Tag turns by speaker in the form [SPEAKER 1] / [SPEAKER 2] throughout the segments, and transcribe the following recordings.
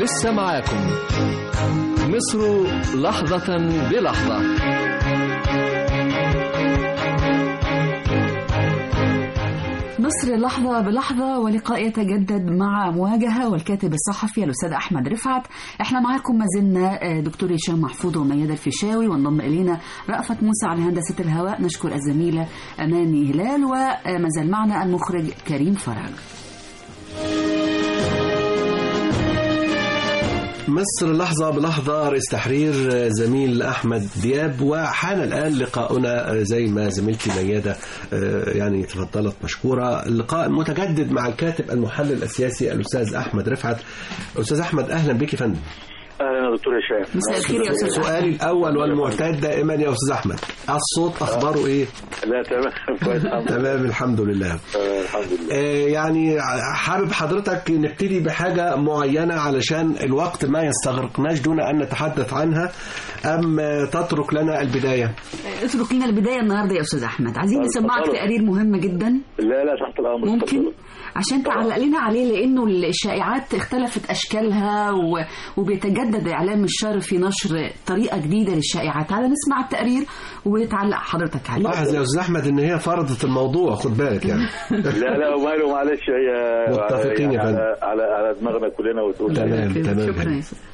[SPEAKER 1] لسه معاكم مصر لحظة بلحظة
[SPEAKER 2] مصر لحظة بلحظة ولقاء يتجدد مع مواجهة والكاتب الصحفي الأستاذ أحمد رفعت احنا معاكم ما زلنا دكتور هشام محفوظ وميادة الفيشاوي وانضم إلينا رأفت موسى على هندسة الهواء نشكر الزميلة أماني هلال وما زال معنا المخرج كريم فرج
[SPEAKER 3] مصر لحظة بلحظة رئيس تحرير زميل أحمد دياب وحان الآن لقاؤنا زي ما زميلتي ميادة يعني تفضلت مشكورة اللقاء المتجدد مع الكاتب المحلل السياسي الأستاذ أحمد رفعت أستاذ أحمد أهلا بك يا فندم
[SPEAKER 4] اهلا يا دكتور هشام
[SPEAKER 2] مساء الخير يا أستاذ
[SPEAKER 3] سؤالي الأول والمعتاد دائما يا أستاذ أحمد الصوت أخباره إيه؟
[SPEAKER 4] لا تمام كويس الحمد لله
[SPEAKER 3] تمام الحمد لله
[SPEAKER 4] آه، الحمد لله
[SPEAKER 3] آه، يعني حابب حضرتك نبتدي بحاجة معينة علشان الوقت ما يستغرقناش دون أن نتحدث عنها أم تترك لنا البداية
[SPEAKER 2] اترك لنا البداية النهاردة يا أستاذ أحمد عايزين
[SPEAKER 4] طيب،
[SPEAKER 2] نسمعك
[SPEAKER 4] اتفضلوا.
[SPEAKER 2] تقرير مهم جدا
[SPEAKER 4] لا لا تحت الامر
[SPEAKER 2] ممكن
[SPEAKER 4] اتفضلوا.
[SPEAKER 2] عشان تعلق لنا عليه لانه الشائعات اختلفت اشكالها و... وبيتجدد اعلام الشر في نشر طريقه جديده للشائعات تعالى نسمع التقرير وتعلق حضرتك عليه
[SPEAKER 3] لاحظ يا أستاذ أحمد إن هي فرضت الموضوع خد بالك يعني
[SPEAKER 4] لا لا وماله معلش هي
[SPEAKER 3] متفقين يا
[SPEAKER 4] يعني
[SPEAKER 3] فندم.
[SPEAKER 4] على على على دماغنا كلنا وتقول
[SPEAKER 3] تمام تمام
[SPEAKER 2] شكرا يا أستاذ.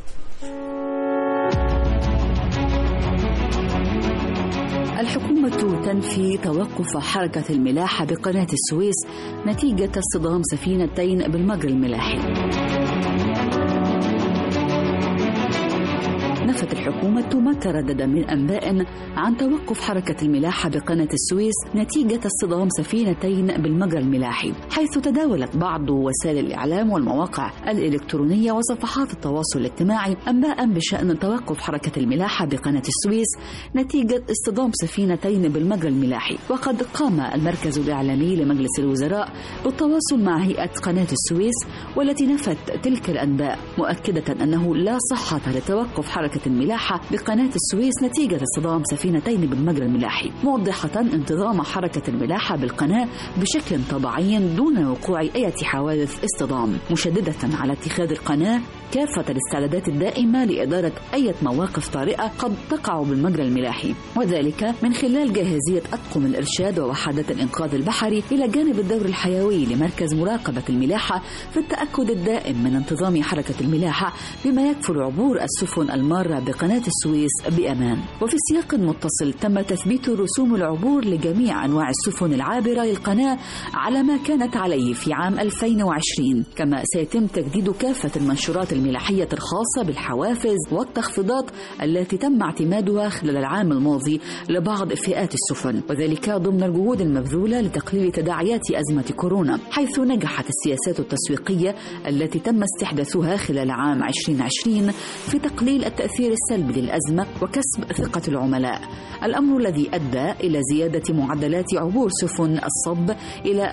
[SPEAKER 2] الحكومة تنفي توقف حركة الملاحة بقناة السويس نتيجة اصطدام سفينتين بالمجرى الملاحي. نفت الحكومة ما تردد من أنباء عن توقف حركة الملاحة بقناة السويس نتيجة اصطدام سفينتين بالمجرى الملاحي حيث تداولت بعض وسائل الإعلام والمواقع الإلكترونية وصفحات التواصل الاجتماعي أنباء بشأن توقف حركة الملاحة بقناة السويس نتيجة اصطدام سفينتين بالمجرى الملاحي وقد قام المركز الإعلامي لمجلس الوزراء بالتواصل مع هيئة قناة السويس والتي نفت تلك الأنباء مؤكدة أنه لا صحة لتوقف حركة الملاحة بقناة السويس نتيجة اصطدام سفينتين بالمجرى الملاحي موضحة انتظام حركة الملاحة بالقناة بشكل طبيعي دون وقوع أي حوادث اصطدام مشددة على اتخاذ القناة كافة الاستعدادات الدائمة لإدارة أي مواقف طارئة قد تقع بالمجرى الملاحي وذلك من خلال جاهزية أطقم الإرشاد ووحدات الإنقاذ البحري إلى جانب الدور الحيوي لمركز مراقبة الملاحة في التأكد الدائم من انتظام حركة الملاحة بما يكفل عبور السفن المارة بقناة السويس بأمان وفي سياق متصل تم تثبيت رسوم العبور لجميع أنواع السفن العابرة للقناة على ما كانت عليه في عام 2020 كما سيتم تجديد كافة المنشورات الملاحية الخاصة بالحوافز والتخفيضات التي تم اعتمادها خلال العام الماضي لبعض فئات السفن وذلك ضمن الجهود المبذولة لتقليل تداعيات أزمة كورونا حيث نجحت السياسات التسويقية التي تم استحداثها خلال عام 2020 في تقليل التأثير السلبي للأزمة وكسب ثقة العملاء الأمر الذي أدى إلى زيادة معدلات عبور سفن الصب إلى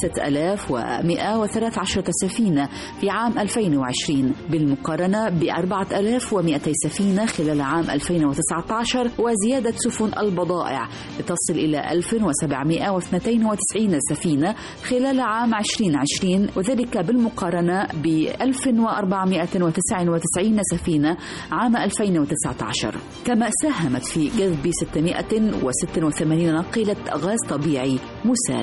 [SPEAKER 2] 5113 سفينة في عام 2020 بالمقارنة ب 4200 سفينة خلال عام 2019 وزيادة سفن البضائع لتصل إلى 1792 سفينة خلال عام 2020 وذلك بالمقارنة ب 1499 سفينة عام 2019 كما ساهمت في جذب 686 ناقلة غاز طبيعي مسال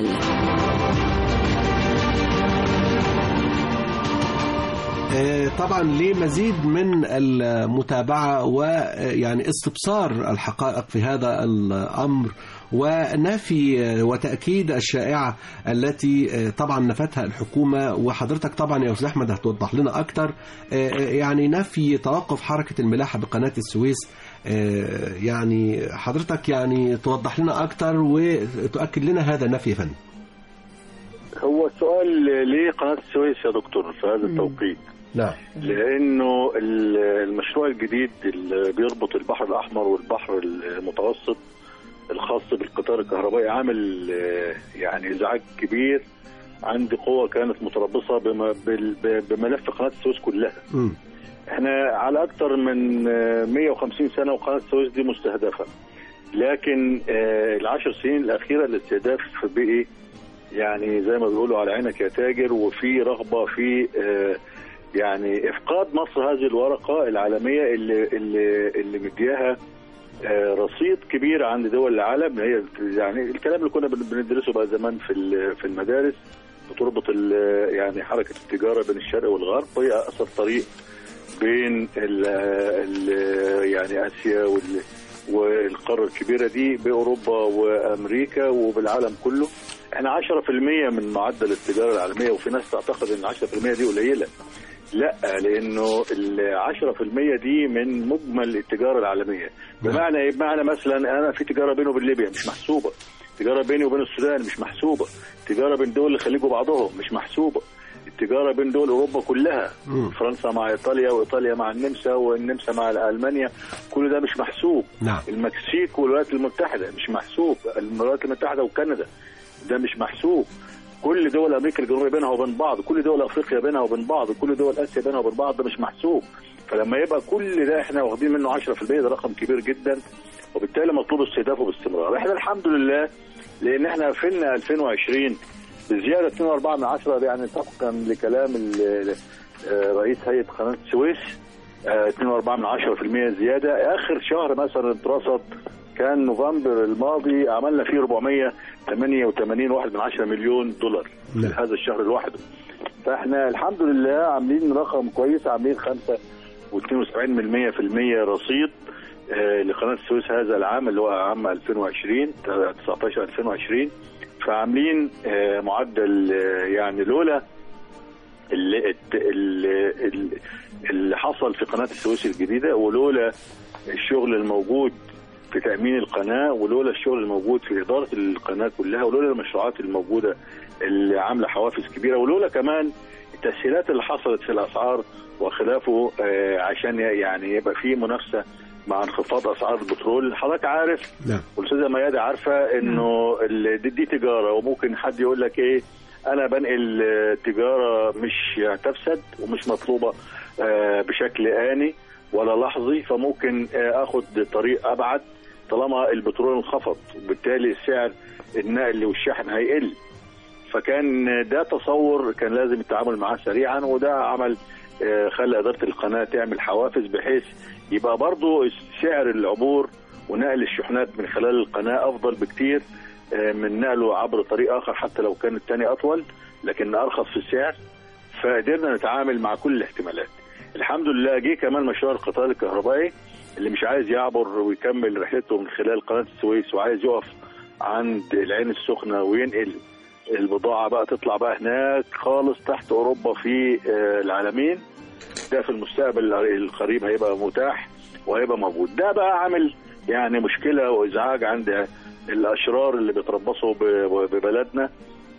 [SPEAKER 3] آه، طبعا لمزيد من المتابعة ويعني استبصار الحقائق في هذا الأمر ونفي وتأكيد الشائعة التي آه، طبعا نفتها الحكومة وحضرتك طبعا يا أستاذ أحمد هتوضح لنا أكتر آه، آه، يعني نفي توقف حركة الملاحة بقناة السويس آه، يعني حضرتك يعني توضح لنا أكتر وتؤكد لنا هذا النفي يا فندم
[SPEAKER 4] هو السؤال ليه قناه السويس يا دكتور في هذا التوقيت؟
[SPEAKER 3] نعم
[SPEAKER 4] لانه ال- المشروع الجديد اللي بيربط البحر الاحمر والبحر المتوسط الخاص بالقطار الكهربائي عامل آه، يعني ازعاج كبير عند قوة كانت متربصة بم- بال- ب- بملف قناة السويس كلها
[SPEAKER 3] مم.
[SPEAKER 4] احنا على اكثر من آه، 150 سنة وقناة السويس دي مستهدفة لكن آه، العشر سنين الأخيرة الاستهداف بإيه؟ يعني زي ما بيقولوا على عينك يا تاجر وفي رغبة في آه، يعني افقاد مصر هذه الورقه العالميه اللي اللي اللي مدياها آه، رصيد كبير عند دول العالم هي يعني الكلام اللي كنا بن- بندرسه بقى زمان في ال- في المدارس بتربط ال- يعني حركه التجاره بين الشرق والغرب وهي اقصر طريق بين ال ال يعني اسيا وال والقاره الكبيره دي باوروبا وامريكا وبالعالم كله احنا 10% من معدل التجاره العالميه وفي ناس تعتقد ان 10% دي قليله لا لانه ال 10% دي من مجمل التجاره العالميه بمعنى ايه؟ بمعنى مثلا انا في تجاره بيني وبين ليبيا مش محسوبه تجاره بيني وبين السودان مش محسوبه تجاره بين دول الخليج وبعضهم مش محسوبه التجاره بين دول اوروبا كلها
[SPEAKER 3] مم.
[SPEAKER 4] فرنسا مع ايطاليا وايطاليا مع النمسا والنمسا مع المانيا كل ده مش محسوب
[SPEAKER 3] نعم
[SPEAKER 4] المكسيك والولايات المتحده مش محسوب الولايات المتحده وكندا ده مش محسوب كل دول امريكا الجنوبيه بينها وبين بعض كل دول افريقيا بينها وبين بعض كل دول اسيا بينها وبين بعض ده مش محسوب فلما يبقى كل ده احنا واخدين منه 10% ده رقم كبير جدا وبالتالي مطلوب استهدافه باستمرار احنا الحمد لله لان احنا قفلنا 2020 بزياده 2.4 من 10 يعني طبقا لكلام ال- آه، رئيس هيئه قناه السويس آه، 2.4 من 10% زياده اخر شهر مثلا اترصد كان نوفمبر الماضي عملنا فيه 488 واحد من 10 مليون دولار
[SPEAKER 3] نعم.
[SPEAKER 4] هذا الشهر لوحده فاحنا الحمد لله عاملين رقم كويس عاملين 75% رصيد آه، لقناه السويس هذا العام اللي هو عام 2020 19 2020 فعاملين آه، معدل آه، يعني لولا اللي, اللي, اللي حصل في قناه السويس الجديده ولولا الشغل الموجود في تامين القناه ولولا الشغل الموجود في اداره القناه كلها ولولا المشروعات الموجوده اللي عامله حوافز كبيره ولولا كمان التسهيلات اللي حصلت في الاسعار وخلافه آه، عشان يعني يبقى في منافسه مع انخفاض اسعار البترول حضرتك عارف
[SPEAKER 3] نعم
[SPEAKER 4] والاستاذه ميادة عارفه انه ال- دي, دي تجاره وممكن حد يقول لك ايه انا بنقل آه، تجاره مش تفسد ومش مطلوبه آه، بشكل اني ولا لحظي فممكن آه، اخد طريق ابعد طالما البترول انخفض وبالتالي سعر النقل والشحن هيقل فكان ده تصور كان لازم التعامل معاه سريعا وده عمل آه، خلى اداره القناه تعمل حوافز بحيث يبقى برضو سعر العبور ونقل الشحنات من خلال القناه افضل بكتير آه، من نقله عبر طريق اخر حتى لو كان الثاني اطول لكن ارخص في السعر فقدرنا نتعامل مع كل الاحتمالات الحمد لله جه كمان مشروع القطار الكهربائي اللي مش عايز يعبر ويكمل رحلته من خلال قناه السويس وعايز يقف عند العين السخنه وينقل البضاعه بقى تطلع بقى هناك خالص تحت اوروبا في آه، العالمين ده في المستقبل القريب هيبقى متاح وهيبقى موجود ده بقى عامل يعني مشكله وازعاج عند الاشرار اللي بيتربصوا ب- ببلدنا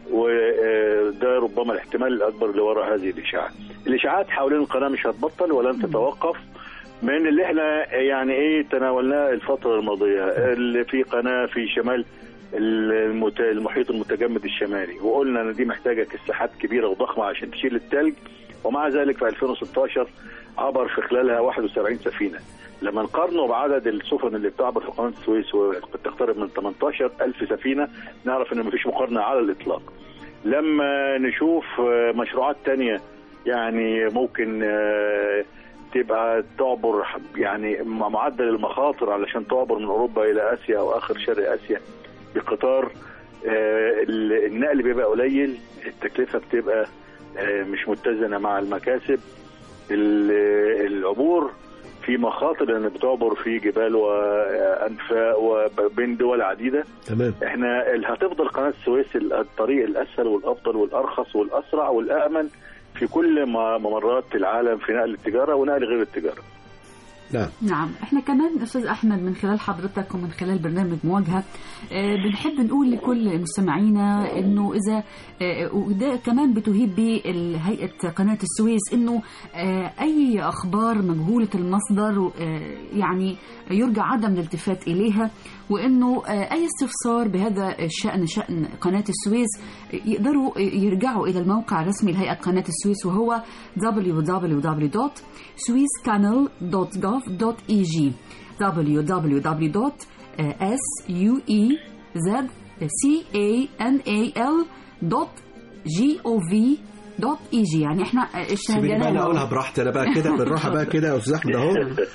[SPEAKER 4] وده ربما الاحتمال الاكبر اللي وراء هذه الاشاعات. الاشاعات حوالين القناه مش هتبطل ولن تتوقف من اللي احنا يعني ايه تناولناه الفتره الماضيه اللي في قناه في شمال المت... المحيط المتجمد الشمالي وقلنا ان دي محتاجه كساحات كبيره وضخمه عشان تشيل الثلج ومع ذلك في 2016 عبر في خلالها 71 سفينه لما نقارنه بعدد السفن اللي بتعبر في قناه السويس وقد تقترب من 18 ألف سفينه نعرف ان مفيش مقارنه على الاطلاق لما نشوف آه، مشروعات تانية يعني ممكن آه، تبقى تعبر يعني مع معدل المخاطر علشان تعبر من اوروبا الى اسيا او اخر شرق اسيا بقطار آه، ال- النقل بيبقى قليل التكلفه بتبقى آه، مش متزنه مع المكاسب ال- العبور في مخاطر لان بتعبر في جبال وانفاق وبين دول عديده
[SPEAKER 3] تمام
[SPEAKER 4] احنا ال- هتفضل قناه السويس ال- الطريق الاسهل والافضل والارخص والاسرع والامن في كل ما- ممرات العالم في نقل التجاره ونقل غير التجاره.
[SPEAKER 3] نعم
[SPEAKER 2] نعم احنا كمان استاذ احمد من خلال حضرتك ومن خلال برنامج مواجهه آه، بنحب نقول لكل مستمعينا انه اذا آه، وده كمان بتهيب به هيئه قناه السويس انه آه، اي اخبار مجهوله المصدر آه، يعني يرجى عدم الالتفات اليها وانه آه، اي استفسار بهذا الشان شان قناه السويس يقدروا يرجعوا الى الموقع الرسمي لهيئه قناه السويس وهو www.swisscanal.gov.eg www.suezcanal.gov دوت اي جي يعني احنا
[SPEAKER 3] سيبيني
[SPEAKER 2] اشتهينا
[SPEAKER 3] بقى انا اقولها براحتي انا بقى كده بالراحه بقى كده يا استاذ احمد اهو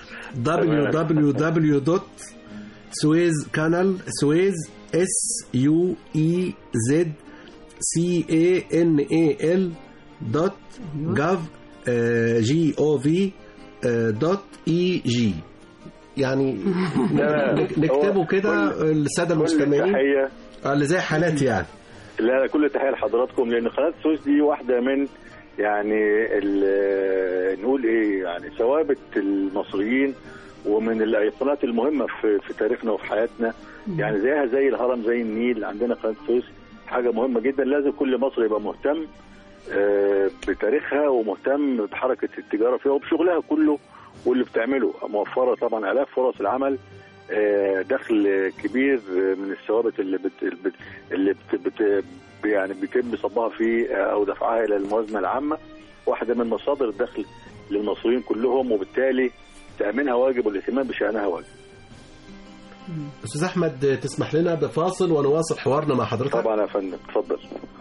[SPEAKER 3] www دوت سويز كانال سويز اس يو اي زد سي اي ان اي ال دوت جاف جي او في دوت اي جي يعني نك- نكتبه كده الساده
[SPEAKER 4] كل
[SPEAKER 3] المستمعين
[SPEAKER 4] تحيه
[SPEAKER 3] آه، اللي زي حالاتي يعني
[SPEAKER 4] لا كل تحيه لحضراتكم لان قناه السويس دي واحده من يعني ال- نقول ايه يعني ثوابت المصريين ومن الايقونات المهمه في في تاريخنا وفي حياتنا يعني زيها زي الهرم زي النيل عندنا قناه السويس حاجه مهمه جدا لازم كل مصري يبقى مهتم آه، بتاريخها ومهتم بحركه التجاره فيها وبشغلها كله واللي بتعمله موفره طبعا الاف فرص العمل آه، دخل كبير من الثوابت اللي بت بت- اللي بت بت يعني بيتم صبها في آه، او دفعها الى الموازنه العامه واحده من مصادر الدخل للمصريين كلهم وبالتالي تامينها واجب والاهتمام بشانها واجب
[SPEAKER 3] استاذ احمد تسمح لنا بفاصل ونواصل حوارنا مع حضرتك
[SPEAKER 4] طبعا يا فندم اتفضل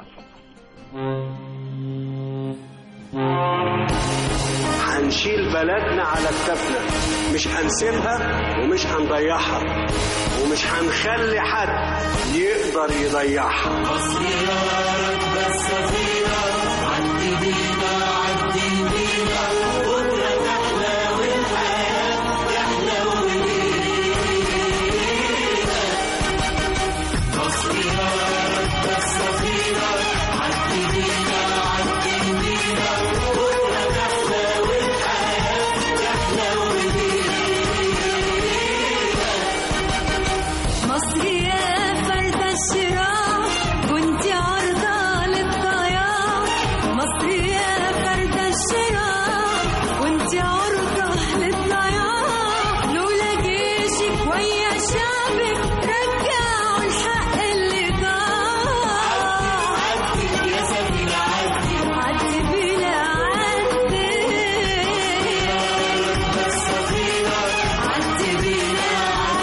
[SPEAKER 5] هنشيل بلدنا على كتافنا مش هنسيبها ومش هنضيعها ومش هنخلي حد يقدر يضيعها
[SPEAKER 6] مصر يا فرد الشراع كنت عرضة للضياع مصر يا فرد الشراع كنت عرضة للضياع لولا جيشك ويا شعبك رجعوا الحق اللي ضاع يا سفينة عدي عدي بلا عدي عدي بلا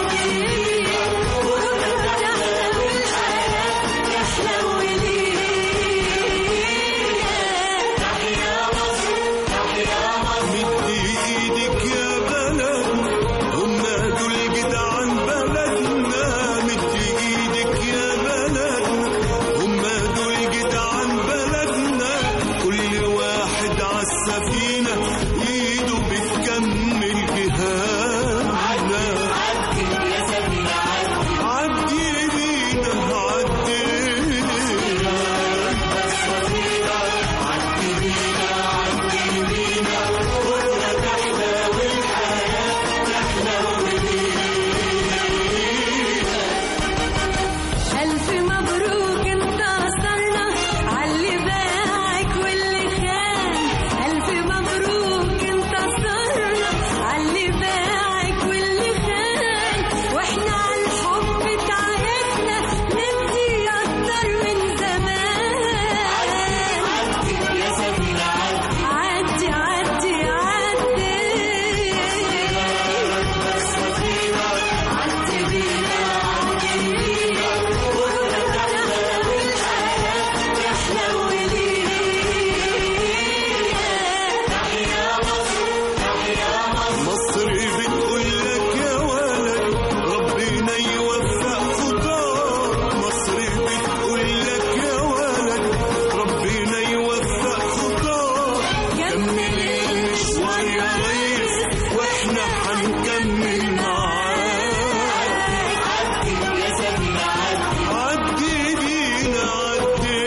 [SPEAKER 7] مد ايدك يا بلدنا هم دول جدعان بلدنا مد ايدك يا بلدنا هم دول جدعان بلدنا كل واحد عالسفينة ايده بتكمل جهادنا عدي بينا عدي
[SPEAKER 6] ألف مبروك انتصرنا عاللي باعك واللي خان ألف مبروك انتصرنا عاللي باعك واللي خان واحنا عالحب تعبنا ندي أكتر من زمان يا سفينة عدي عدي عدي عدي عدي بينا
[SPEAKER 7] مصر بتقول لك يا ولد ربنا يوفق خطاك مصر بتقول لك يا ولد ربنا يوفق خطاك كمل المشوار يا ريس واحنا هنكمل معاك عدي بينا عدي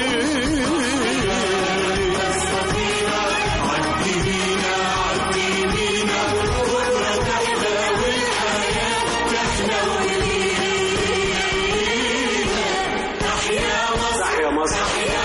[SPEAKER 7] عدي بينا عدي بينا بكرة تحلى والحياة تحلى تحيا مصر
[SPEAKER 5] تحيا مصر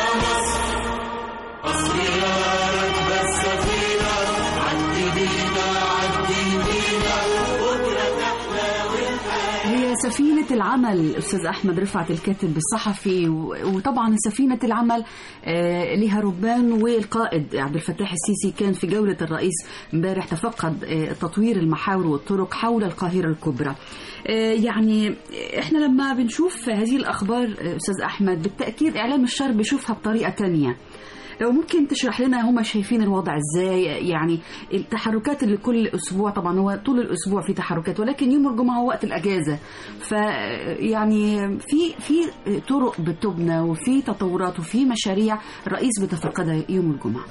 [SPEAKER 7] مصر يا راكبة السفينة عدي بينا عدي بينا بكرة تحلى
[SPEAKER 2] هي سفينة العمل أستاذ أحمد رفعت الكاتب الصحفي و- وطبعا سفينة العمل آه، لها ربان والقائد عبد الفتاح السيسي كان في جولة الرئيس امبارح تفقد آه، تطوير المحاور والطرق حول القاهرة الكبرى آه، يعني احنا لما بنشوف هذه الأخبار آه، أستاذ أحمد بالتأكيد إعلام الشر بيشوفها بطريقة تانية لو ممكن تشرح لنا هم شايفين الوضع ازاي يعني التحركات اللي كل اسبوع طبعا هو طول الاسبوع في تحركات ولكن يوم الجمعه هو وقت الاجازه ف يعني في في طرق بتبنى وفي تطورات وفي مشاريع الرئيس بيتفقدها يوم الجمعه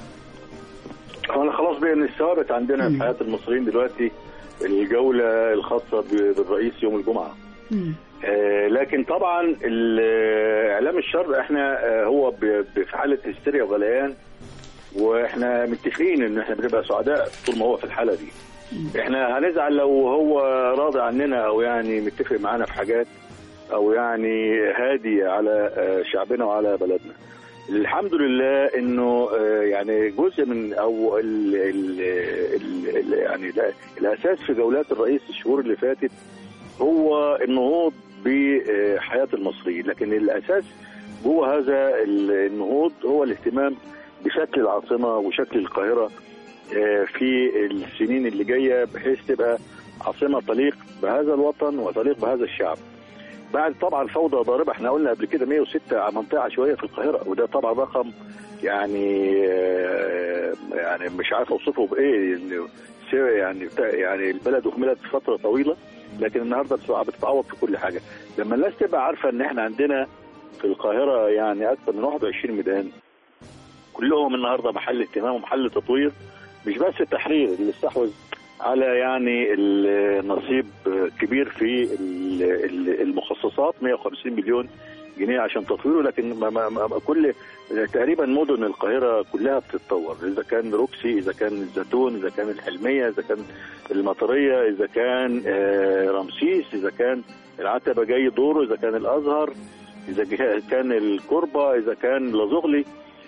[SPEAKER 4] هو انا خلاص بقى من الثوابت عندنا في حياه المصريين دلوقتي الجوله الخاصه ب- بالرئيس يوم الجمعه
[SPEAKER 2] مم.
[SPEAKER 4] آه، لكن طبعا ال- اعلام الشر احنا آه، هو ب- ب- في حاله هستيريا وغليان واحنا متفقين ان احنا بنبقى سعداء طول ما هو في الحاله دي احنا هنزعل لو هو راضي عننا او يعني متفق معانا في حاجات او يعني هادي على آه، شعبنا وعلى بلدنا الحمد لله انه آه، يعني جزء من او ال ال ال ال يعني لا- الاساس في جولات الرئيس الشهور اللي فاتت هو النهوض بحياه المصريين لكن الاساس جوه هذا النهوض هو الاهتمام بشكل العاصمه وشكل القاهره آه، في السنين اللي جايه بحيث تبقى عاصمه تليق بهذا الوطن وتليق بهذا الشعب. بعد طبعا فوضى ضاربه احنا قلنا قبل كده 106 منطقه عشوائيه في القاهره وده طبعا رقم يعني آه، يعني مش عارف اوصفه بايه إنه سير- يعني بتاع- يعني البلد اهملت فتره طويله لكن النهارده بتبقى بتتعوض في كل حاجه لما الناس تبقى عارفه ان احنا عندنا في القاهره يعني اكثر من 21 ميدان كلهم النهارده محل اهتمام ومحل تطوير مش بس التحرير اللي استحوذ على يعني النصيب كبير في ال- ال- المخصصات 150 مليون جنيه عشان تطويره لكن ما ما ما كل تقريبا مدن القاهره كلها بتتطور اذا كان روكسي اذا كان الزيتون اذا كان الحلميه اذا كان المطريه اذا كان آه، رمسيس اذا كان العتبه جاي دوره اذا كان الازهر اذا جا- كان الكربه اذا كان لازغلي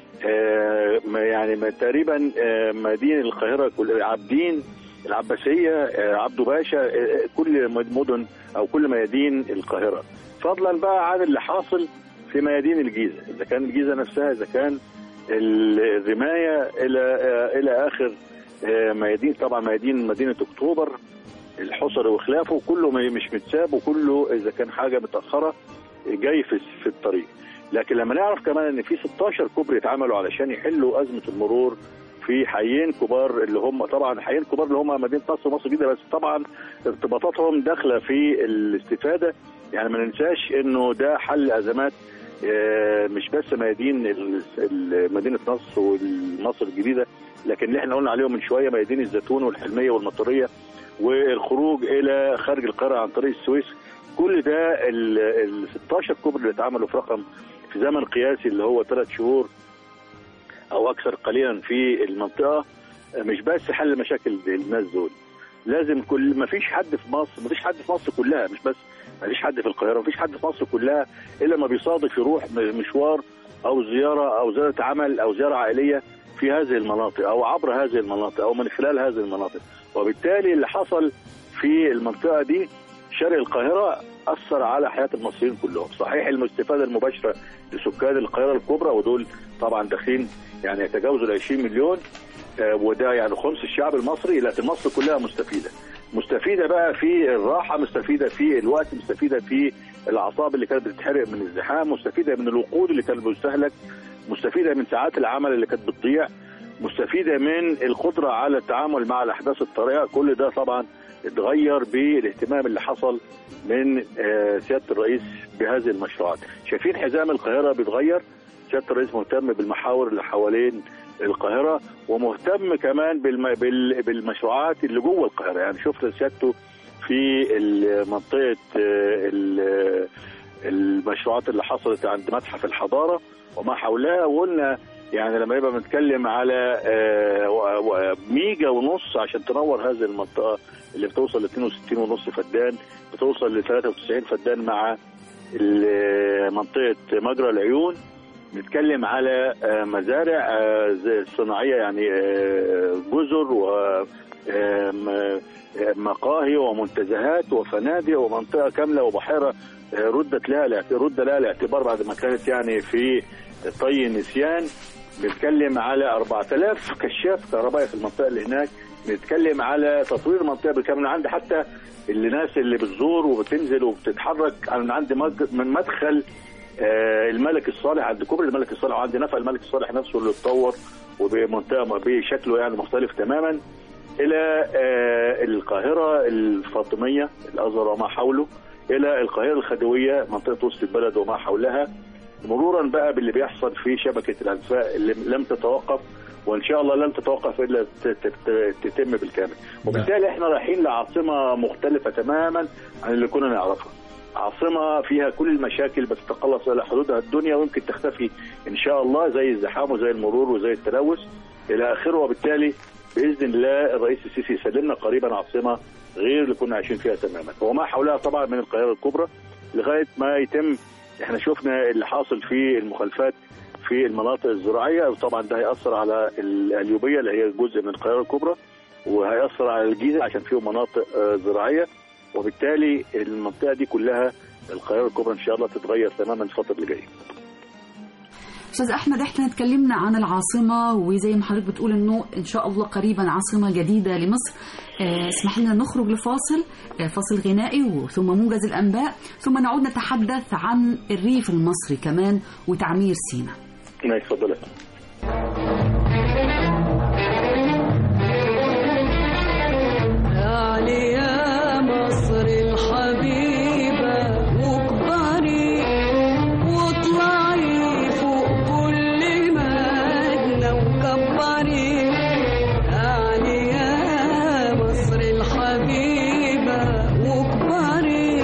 [SPEAKER 4] آه، ما يعني ما تقريبا آه، مدينه القاهره كل عابدين العباسيه آه، عبده باشا آه، كل مدن او كل ميادين القاهره فضلا بقى عن اللي حاصل في ميادين الجيزه اذا كان الجيزه نفسها اذا كان ال- الرمايه الى آه، الى اخر آه، ميادين طبعا ميادين مدينه اكتوبر الحصر وخلافه كله ما- مش متساب وكله اذا كان حاجه متاخره جاي في في الطريق لكن لما نعرف كمان ان في 16 كوبري اتعملوا علشان يحلوا ازمه المرور في حيين كبار اللي هم طبعا حيين كبار اللي هم مدينه نصر ومصر الجديده بس طبعا ارتباطاتهم داخله في الاستفاده يعني ما ننساش انه ده حل ازمات آه، مش بس ميادين ال- ال- مدينه نصر ومصر الجديده لكن اللي احنا قلنا عليهم من شويه ميادين الزيتون والحلميه والمطريه والخروج الى خارج القاهره عن طريق السويس كل ده ال ال 16 كوبري اللي اتعملوا في رقم في زمن قياسي اللي هو ثلاث شهور او اكثر قليلا في المنطقه مش بس حل مشاكل الناس دول لازم كل ما فيش حد في مصر ما فيش حد في مصر كلها مش بس ما فيش حد في القاهره ما فيش حد في مصر كلها الا ما بيصادف يروح م- مشوار او زياره او زياره عمل او زياره عائليه في هذه المناطق او عبر هذه المناطق او من خلال هذه المناطق وبالتالي اللي حصل في المنطقه دي شرق القاهره اثر على حياه المصريين كلهم صحيح الاستفاده المباشره لسكان القاهره الكبرى ودول طبعا داخلين يعني يتجاوزوا ال 20 مليون آه، وده يعني خمس الشعب المصري لكن مصر كلها مستفيده مستفيده بقى في الراحه مستفيده في الوقت مستفيده في الاعصاب اللي كانت بتتحرق من الزحام مستفيده من الوقود اللي كان بيستهلك مستفيده من ساعات العمل اللي كانت بتضيع مستفيده من القدره على التعامل مع الاحداث الطارئه كل ده طبعا اتغير بالاهتمام اللي حصل من آه، سياده الرئيس بهذه المشروعات شايفين حزام القاهره بيتغير سياده الرئيس مهتم بالمحاور اللي حوالين القاهره ومهتم كمان بالم... بال... بالمشروعات اللي جوه القاهره يعني شفت سيادته في ال- منطقه آه، ال- المشروعات اللي حصلت عند متحف الحضاره وما حولها وقلنا يعني لما يبقى بنتكلم على آه، و- و- ميجا ونص عشان تنور هذه المنطقه اللي بتوصل ل 62 ونص فدان بتوصل ل 93 فدان مع ال- منطقه مجرى العيون نتكلم على آه، مزارع آه، زي- صناعيه يعني آه، جزر و آم، آه، مقاهي ومنتزهات وفنادق ومنطقه كامله وبحيره آه، ردت لها الاعت- رد لها الاعتبار بعد ما كانت يعني في طي النسيان بنتكلم على 4000 كشاف كهربائي في المنطقه اللي هناك بنتكلم على تطوير المنطقه بالكامل عندي حتى الناس اللي بتزور وبتنزل وبتتحرك انا عندي مج- من مدخل آه، الملك الصالح عند كوبري الملك الصالح وعند نفق الملك الصالح نفسه اللي اتطور وبمنطقه بشكله يعني مختلف تماما الى آه، القاهره الفاطميه الازهر وما حوله الى القاهره الخديويه منطقه وسط البلد وما حولها مرورا بقى باللي بيحصل في شبكه الانفاق اللي لم تتوقف وان شاء الله لن تتوقف الا ت- ت- ت- تتم بالكامل وبالتالي احنا رايحين لعاصمه مختلفه تماما عن اللي كنا نعرفها عاصمه فيها كل المشاكل بتتقلص الى حدودها الدنيا ويمكن تختفي ان شاء الله زي الزحام وزي المرور وزي التلوث الى اخره وبالتالي باذن الله الرئيس السيسي يسلمنا قريبا عاصمه غير اللي كنا عايشين فيها تماما وما حولها طبعا من القاهره الكبرى لغايه ما يتم احنا شفنا اللي حاصل في المخالفات في المناطق الزراعيه وطبعا ده هياثر على القليوبيه اللي هي جزء من القاهره الكبرى وهياثر على الجيزه عشان فيهم مناطق آه، زراعيه وبالتالي المنطقه دي كلها القاهره الكبرى ان شاء الله تتغير تماما الفتره اللي جايه
[SPEAKER 2] استاذ احمد احنا اتكلمنا عن العاصمه وزي ما حضرتك بتقول انه ان شاء الله قريبا عاصمه جديده لمصر آه، اسمح لنا نخرج لفاصل آه، فاصل غنائي وثم موجز الانباء ثم نعود نتحدث عن الريف المصري كمان وتعمير سيناء
[SPEAKER 4] ماشي اتفضل
[SPEAKER 6] يعني يا مصر الحبيبة واكبري واطلعي فوق كل مجنى وكبري يعني يا مصر الحبيبة واكبري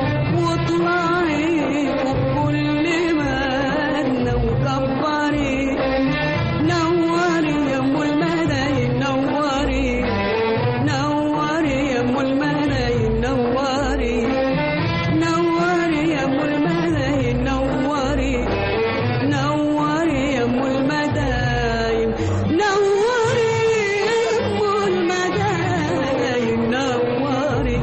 [SPEAKER 6] واطلعي فوق كل مجنى وكبري نوري يا ام الملايين نوري نوري يا ام الملايين نوري نوري يا ام الملايين نوري نوري يا ام المدايم نوري يا ام المدايم نوري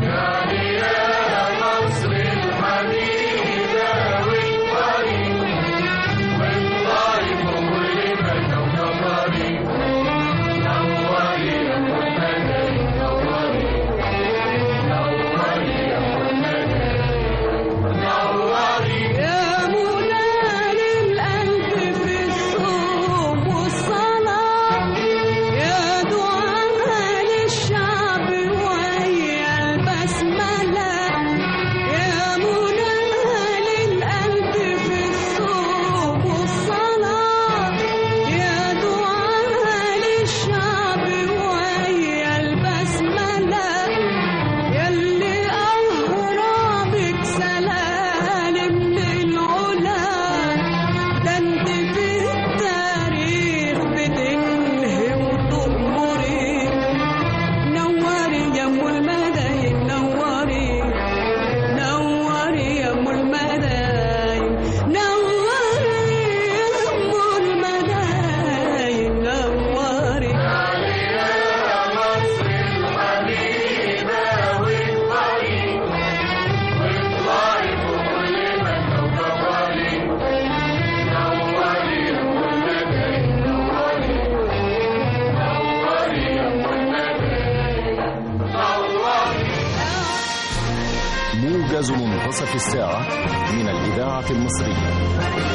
[SPEAKER 6] يا منال القلب في الصوم والصلاة يا دعاء للشعب ويا البسملة يا منال القلب في الصوم والصلاة يا دعاء للشعب ويا البسملة يلي أهرامك سلالم للعلا ده انت في التاريخ بتنهي وتأمري نوري يا ام المدايم نوري نوري يا ام المدايم نوري يا ام المدايم نوري
[SPEAKER 8] موجز منتصف الساعة من الإذاعة المصرية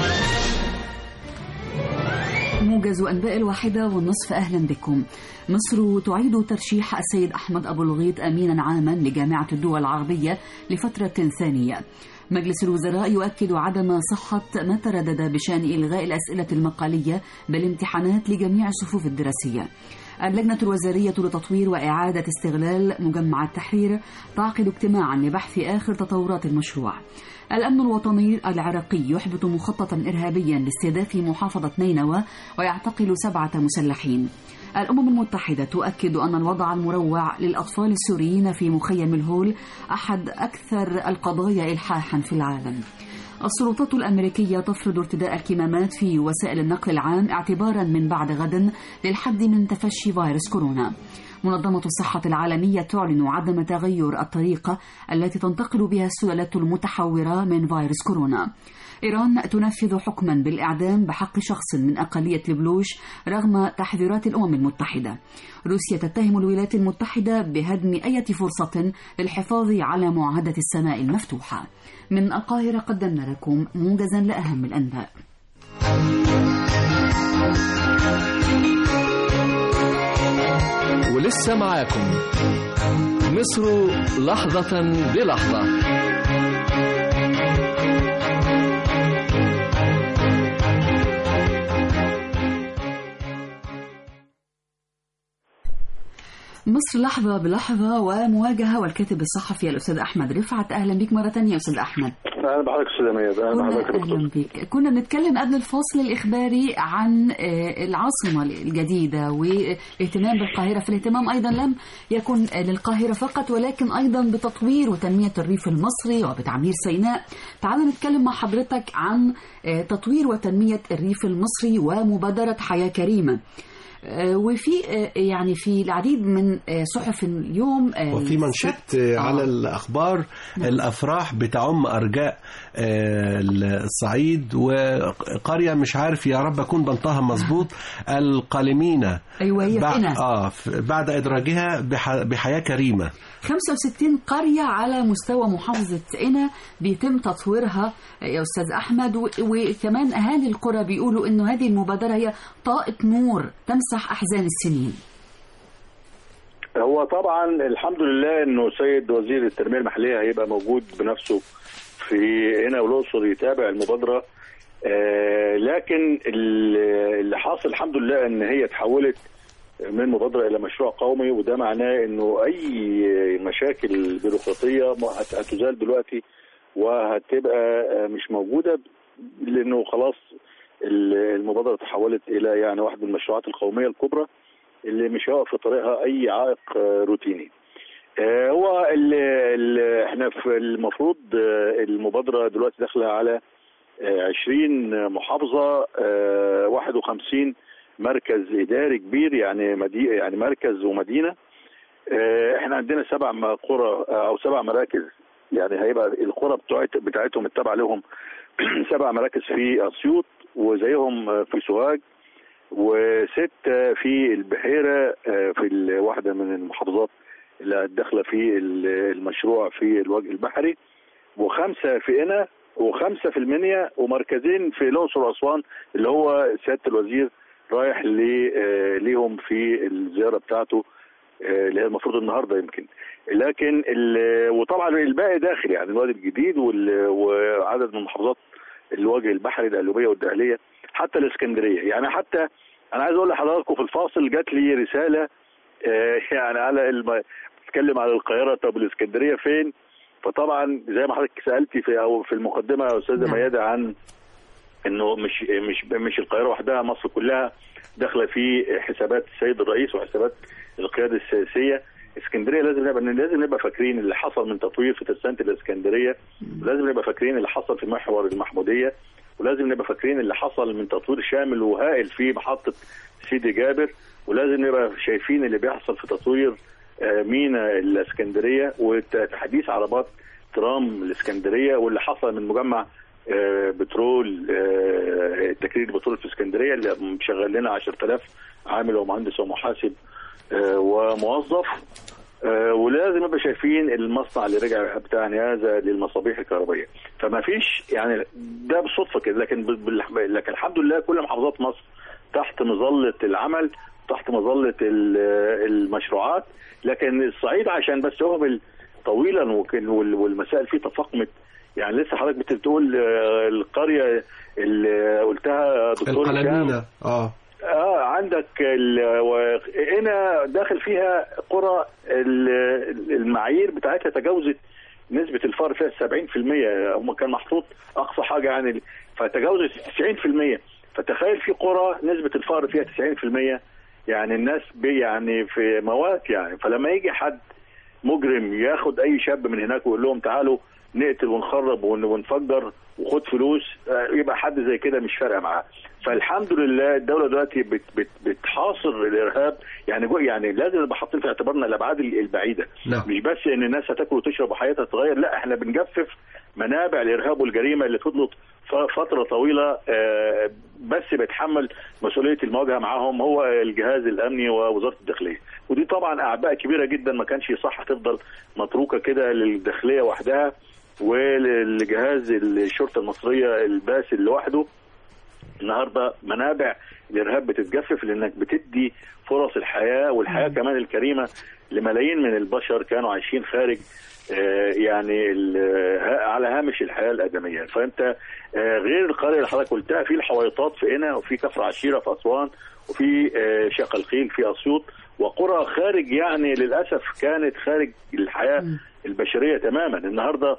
[SPEAKER 2] موجز أنباء الواحدة والنصف أهلا بكم مصر تعيد ترشيح السيد أحمد أبو الغيط أمينا عاما لجامعة الدول العربية لفترة ثانية مجلس الوزراء يؤكد عدم صحة ما تردد بشأن إلغاء الأسئلة المقالية بالامتحانات لجميع الصفوف الدراسية اللجنة الوزارية لتطوير وإعادة استغلال مجمع التحرير تعقد اجتماعا لبحث آخر تطورات المشروع الأمن الوطني العراقي يحبط مخططا إرهابيا لاستهداف محافظة نينوى ويعتقل سبعة مسلحين الأمم المتحدة تؤكد أن الوضع المروع للأطفال السوريين في مخيم الهول أحد أكثر القضايا إلحاحا في العالم السلطات الأمريكية تفرض ارتداء الكمامات في وسائل النقل العام اعتبارا من بعد غد للحد من تفشي فيروس كورونا منظمة الصحة العالمية تعلن عدم تغير الطريقة التي تنتقل بها السلالات المتحورة من فيروس كورونا إيران تنفذ حكما بالإعدام بحق شخص من أقلية البلوش رغم تحذيرات الأمم المتحدة روسيا تتهم الولايات المتحدة بهدم أي فرصة للحفاظ على معاهدة السماء المفتوحة من القاهرة قدمنا لكم موجزا لأهم الأنباء
[SPEAKER 1] ولسه معاكم مصر لحظة بلحظة
[SPEAKER 2] مصر لحظة بلحظة ومواجهة والكاتب الصحفي الأستاذ أحمد رفعت أهلا بك مرة ثانية يا أستاذ أحمد
[SPEAKER 4] اهلا بحضرتك استاذ مياد اهلا
[SPEAKER 2] كنا
[SPEAKER 4] بحضرتك يا دكتور.
[SPEAKER 2] أهلا بك كنا بنتكلم قبل الفاصل الإخباري عن آه، العاصمة الجديدة واهتمام بالقاهرة في الاهتمام أيضا لم يكن للقاهرة فقط ولكن أيضا بتطوير وتنمية الريف المصري وبتعمير سيناء تعال نتكلم مع حضرتك عن آه، تطوير وتنمية الريف المصري ومبادرة حياة كريمة آه، وفي آه، يعني في العديد من آه، صحف اليوم آه،
[SPEAKER 3] وفي منشط
[SPEAKER 2] السبت.
[SPEAKER 3] على
[SPEAKER 2] آه.
[SPEAKER 3] الأخبار الأفراح بتعم أرجاء آه، الصعيد وقرية مش عارف يا رب أكون بنطقها مظبوط القالمين
[SPEAKER 2] أيوة هي
[SPEAKER 3] بع-
[SPEAKER 2] في قنا.
[SPEAKER 3] آه ف- بعد إدراجها بح- بحياة كريمة
[SPEAKER 2] 65 قرية على مستوى محافظة قنا بيتم تطويرها يا أستاذ أحمد و- وكمان أهالي القرى بيقولوا إنه هذه المبادرة هي طاقة نور تمسح أحزان السنين
[SPEAKER 4] هو طبعا الحمد لله انه سيد وزير التنميه المحليه هيبقى موجود بنفسه في هنا والاقصر يتابع المبادره آه لكن ال- اللي حاصل الحمد لله ان هي اتحولت من مبادره الى مشروع قومي وده معناه انه اي مشاكل بيروقراطيه م- هت- هتزال دلوقتي وهتبقى آه، مش موجوده لانه خلاص ال- المبادره تحولت الى يعني واحد من المشروعات القوميه الكبرى اللي مش هيقف في طريقها اي عائق آه، روتيني. آه، هو ال ال احنا في المفروض آه، المبادره دلوقتي داخله على آه، 20 محافظه آه، 51 مركز اداري كبير يعني مدي يعني مركز ومدينه آه، احنا عندنا سبع م- قرى آه، او سبع مراكز يعني هيبقى القرى بتوعت بتاعتهم التابعه لهم سبع مراكز في اسيوط وزيهم آه، في سوهاج وستة في البحيرة آه، في ال- واحدة من المحافظات اللي داخلة في ال- المشروع في الوجه البحري وخمسة في قنا وخمسة في المنيا ومركزين في الأقصر وأسوان اللي هو سيادة الوزير رايح ل- آه، ليهم في الزيارة بتاعته آه، اللي هي المفروض النهارده يمكن لكن ال- وطبعا الباقي داخل يعني الوادي الجديد وال- وعدد من محافظات الوجه البحري القلوبيه والدهليه حتى الاسكندريه يعني حتى انا عايز اقول لحضراتكم في الفاصل جات لي رساله آه، يعني على الم... بتتكلم على القاهره طب الاسكندريه فين فطبعا زي ما حضرتك سالتي في او في المقدمه يا استاذه
[SPEAKER 2] نعم.
[SPEAKER 4] ميادة عن انه مش مش مش القاهره وحدها مصر كلها داخله في حسابات السيد الرئيس وحسابات القياده السياسيه اسكندريه لازم نبقى لازم نبقى فاكرين اللي حصل من تطوير في ترسانه الاسكندريه ولازم نبقى فاكرين اللي حصل في محور المحموديه ولازم نبقى فاكرين اللي حصل من تطوير شامل وهائل في محطه سيدي جابر ولازم نبقى شايفين اللي بيحصل في تطوير آه، مينا الاسكندريه وتحديث عربات ترام الاسكندريه واللي حصل من مجمع آه، بترول آه، تكرير البترول في اسكندريه اللي مشغل لنا 10000 عامل ومهندس ومحاسب آه، وموظف آه، ولازم نبقى شايفين المصنع اللي رجع بتاع نيازه للمصابيح الكهربائيه فما فيش يعني ده بالصدفه كده لكن بال- بال- لكن الحمد لله كل محافظات مصر تحت مظله العمل تحت مظله ال- المشروعات لكن الصعيد عشان بس يهمل طويلا وكان- وال- والمسائل فيه تفاقمت يعني لسه حضرتك بتقول آه، القريه اللي قلتها دكتور هشام
[SPEAKER 3] القلمينة اه
[SPEAKER 4] اه عندك ال- و- هنا داخل فيها قرى ال- المعايير بتاعتها تجاوزت نسبة الفقر فيها 70% هم كان محطوط أقصى حاجة يعني فتجاوزت 90% فتخيل في قرى نسبة الفقر فيها 90% يعني الناس بي يعني في موات يعني فلما يجي حد مجرم ياخد اي شاب من هناك ويقول لهم تعالوا نقتل ونخرب ون- ونفجر وخد فلوس آه، يبقى حد زي كده مش فارقه معاه فالحمد لله الدوله دلوقتي بت بت بتحاصر الارهاب يعني جو يعني لازم نبقى حاطين في اعتبارنا الابعاد ال- البعيده
[SPEAKER 3] نعم.
[SPEAKER 4] مش بس ان الناس هتاكل وتشرب وحياتها تتغير لا احنا بنجفف منابع الارهاب والجريمه اللي فضلت ف- فتره طويله آه، بس بيتحمل مسؤوليه المواجهه معاهم هو الجهاز الامني ووزاره الداخليه ودي طبعا اعباء كبيره جدا ما كانش صح تفضل متروكه كده للداخليه وحدها ولجهاز الشرطه المصريه الباسل لوحده النهارده منابع الارهاب بتتجفف لانك بتدي فرص الحياه والحياه كمان الكريمه لملايين من البشر كانوا عايشين خارج آه، يعني ال- ها- على هامش الحياه الادميه فانت آه، غير القريه اللي حضرتك قلتها في الحويطات في قنا وفي كفر عشيره في اسوان وفي آه، شق الخيل في اسيوط وقرى خارج يعني للاسف كانت خارج الحياه البشريه تماما النهارده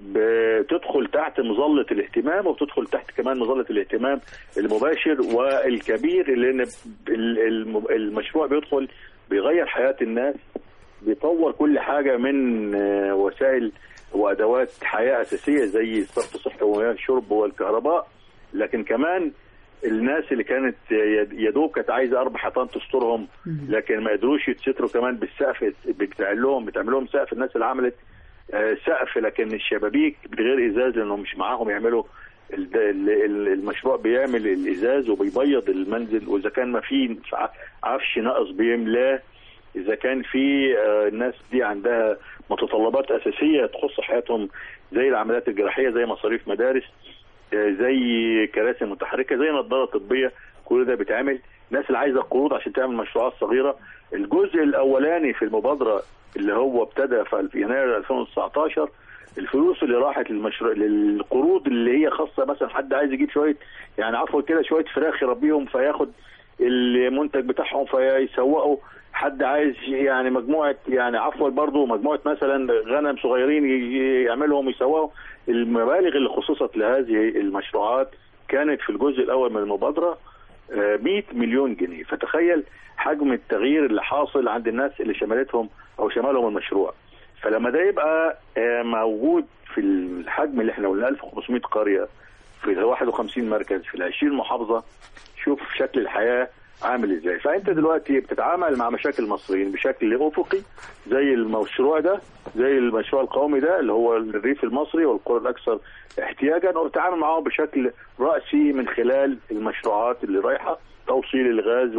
[SPEAKER 4] بتدخل تحت مظله الاهتمام وبتدخل تحت كمان مظله الاهتمام المباشر والكبير لان ال- الم- المشروع بيدخل بيغير حياه الناس بيطور كل حاجه من آه، وسائل وادوات حياه اساسيه زي الصرف الصحي والشرب والكهرباء لكن كمان الناس اللي كانت يد- يدوب كانت عايزه اربع حيطان تسترهم لكن ما قدروش يتستروا كمان بالسقف بتعمل لهم بتعمل لهم سقف الناس اللي عملت آه، سقف لكن الشبابيك بغير ازاز لانهم مش معاهم يعملوا ال- ال- ال- المشروع بيعمل الازاز وبيبيض المنزل واذا كان ما في عفش ناقص بيملاه اذا كان في آه، الناس دي عندها متطلبات اساسيه تخص حياتهم زي العمليات الجراحيه زي مصاريف مدارس آه، زي كراسي متحركه زي نظاره طبيه كل ده بيتعمل الناس اللي عايزه قروض عشان تعمل مشروعات صغيره الجزء الاولاني في المبادره اللي هو ابتدى في يناير 2019 الفلوس اللي راحت للمشروع للقروض اللي هي خاصه مثلا حد عايز يجيب شويه يعني عفوا كده شويه فراخ يربيهم فياخد المنتج بتاعهم فيسوقوا حد عايز يعني مجموعه يعني عفوا برضه مجموعه مثلا غنم صغيرين ي- يعملهم يسوقوا المبالغ اللي خصصت لهذه المشروعات كانت في الجزء الاول من المبادره آه، 100 مليون جنيه فتخيل حجم التغيير اللي حاصل عند الناس اللي شملتهم او شملهم المشروع فلما ده يبقى آه، موجود في الحجم اللي احنا قلنا 1500 قريه في ال 51 مركز في ال 20 محافظه شوف شكل الحياه عامل ازاي فانت دلوقتي بتتعامل مع مشاكل المصريين بشكل افقي زي المشروع ده زي المشروع القومي ده اللي هو الريف المصري والقرى الاكثر احتياجا وبتتعامل معاهم بشكل راسي من خلال المشروعات اللي رايحه توصيل الغاز